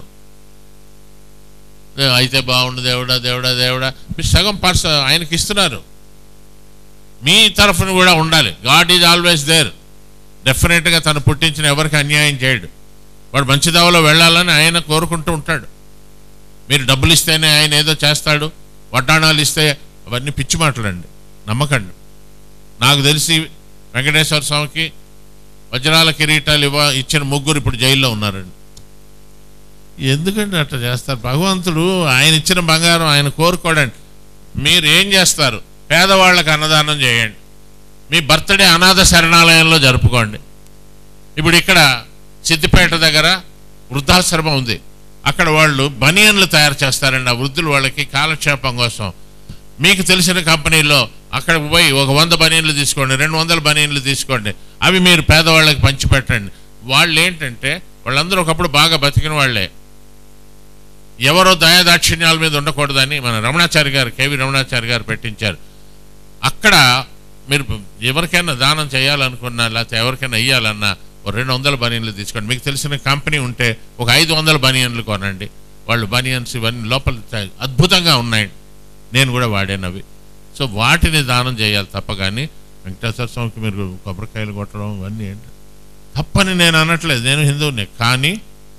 ఏ, అయితే బాగుండు దేవుడా దేవుడా దేవుడా మీరు సగం పార్ట్స్ ఆయనకి ఇస్తున్నారు మీ తరఫున కూడా ఉండాలి గాడ్ ఈజ్ ఆల్వేస్ దేర్ డెఫినెట్గా తను పుట్టించిన ఎవరికి అన్యాయం చేయడు వాడు మంచి దావలో వెళ్ళాలని ఆయన కోరుకుంటూ ఉంటాడు మీరు డబ్బులు ఇస్తేనే ఆయన ఏదో చేస్తాడు వడ్డాణాలు ఇస్తే అవన్నీ పిచ్చి మాటలండి నమ్మకండి నాకు తెలిసి వెంకటేశ్వర స్వామికి వజ్రాల కిరీటాలు ఇవ్వ ఇచ్చిన ముగ్గురు ఇప్పుడు జైల్లో ఉన్నారండి ఎందుకండి అట్లా చేస్తారు భగవంతుడు ఆయన ఇచ్చిన బంగారం ఆయన కోరుకోడండి మీరు ఏం చేస్తారు పేదవాళ్ళకి అన్నదానం చేయండి మీ బర్త్డే అనాథ శరణాలయంలో జరుపుకోండి ఇప్పుడు ఇక్కడ సిద్దిపేట దగ్గర వృద్ధాశ్రమం ఉంది అక్కడ వాళ్ళు బనియన్లు తయారు చేస్తారండి ఆ వృద్ధులు వాళ్ళకి కాలక్షేపం కోసం మీకు తెలిసిన కంపెనీలో అక్కడికి పోయి ఒక వంద బనీన్లు తీసుకోండి రెండు వందల బనీన్లు తీసుకోండి అవి మీరు పేదవాళ్ళకి పంచిపెట్టండి వాళ్ళు ఏంటంటే వాళ్ళందరూ ఒకప్పుడు బాగా బతికిన వాళ్ళే ఎవరో దయాదాక్షిణ్యాల మీద ఉండకూడదని మన రమణాచారి గారు కేవి రమణాచారి గారు పెట్టించారు అక్కడ మీరు ఎవరికైనా దానం చేయాలనుకున్నా లేకపోతే ఎవరికైనా ఇయ్యాలన్నా ఒక రెండు వందల బనీన్లు తీసుకోండి మీకు తెలిసిన కంపెనీ ఉంటే ఒక ఐదు వందల బనియన్లు కొనండి వాళ్ళు బనియన్స్ ఇవన్నీ లోపల చ- అద్భుతంగా ఉన్నాయి నేను కూడా వాడాను అవి సో వాటిని దానం చేయాలి తప్ప కానీ వెంకటేశ్వర స్వామికి మీరు కొబ్బరికాయలు కొట్టడం ఇవన్నీ ఏంటి తప్పని నేను అనట్లేదు నేను హిందువుని కానీ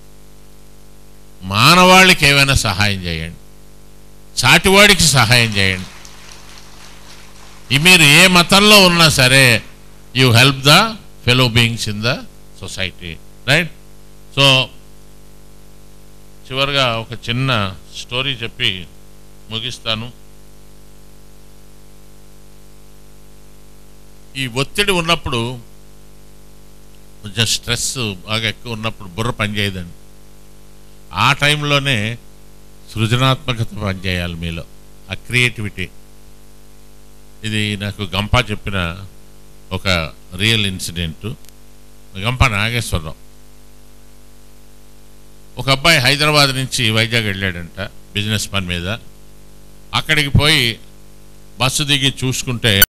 మానవాళికి ఏమైనా సహాయం చేయండి సాటివాడికి సహాయం చేయండి ఈ మీరు ఏ మతంలో ఉన్నా సరే you help the fellow beings in the society right so చివరిగా ఒక చిన్న స్టోరీ చెప్పి ముగిస్తాను ఈ ఒత్తిడి ఉన్నప్పుడు కొంచెం స్ట్రెస్ బాగా ఎక్కువ ఉన్నప్పుడు బుర్ర పనిచేయదండి ఆ టైంలోనే సృజనాత్మకత పనిచేయాలి మీలో ఆ క్రియేటివిటీ ఇది నాకు గంపా చెప్పిన ఒక రియల్ ఇన్సిడెంట్ గంప నాగేశ్వరరావు ఒక అబ్బాయి హైదరాబాద్ నుంచి వైజాగ్ వెళ్ళాడంట బిజినెస్ పని మీద అక్కడికి పోయి బస్సు దిగి చూసుకుంటే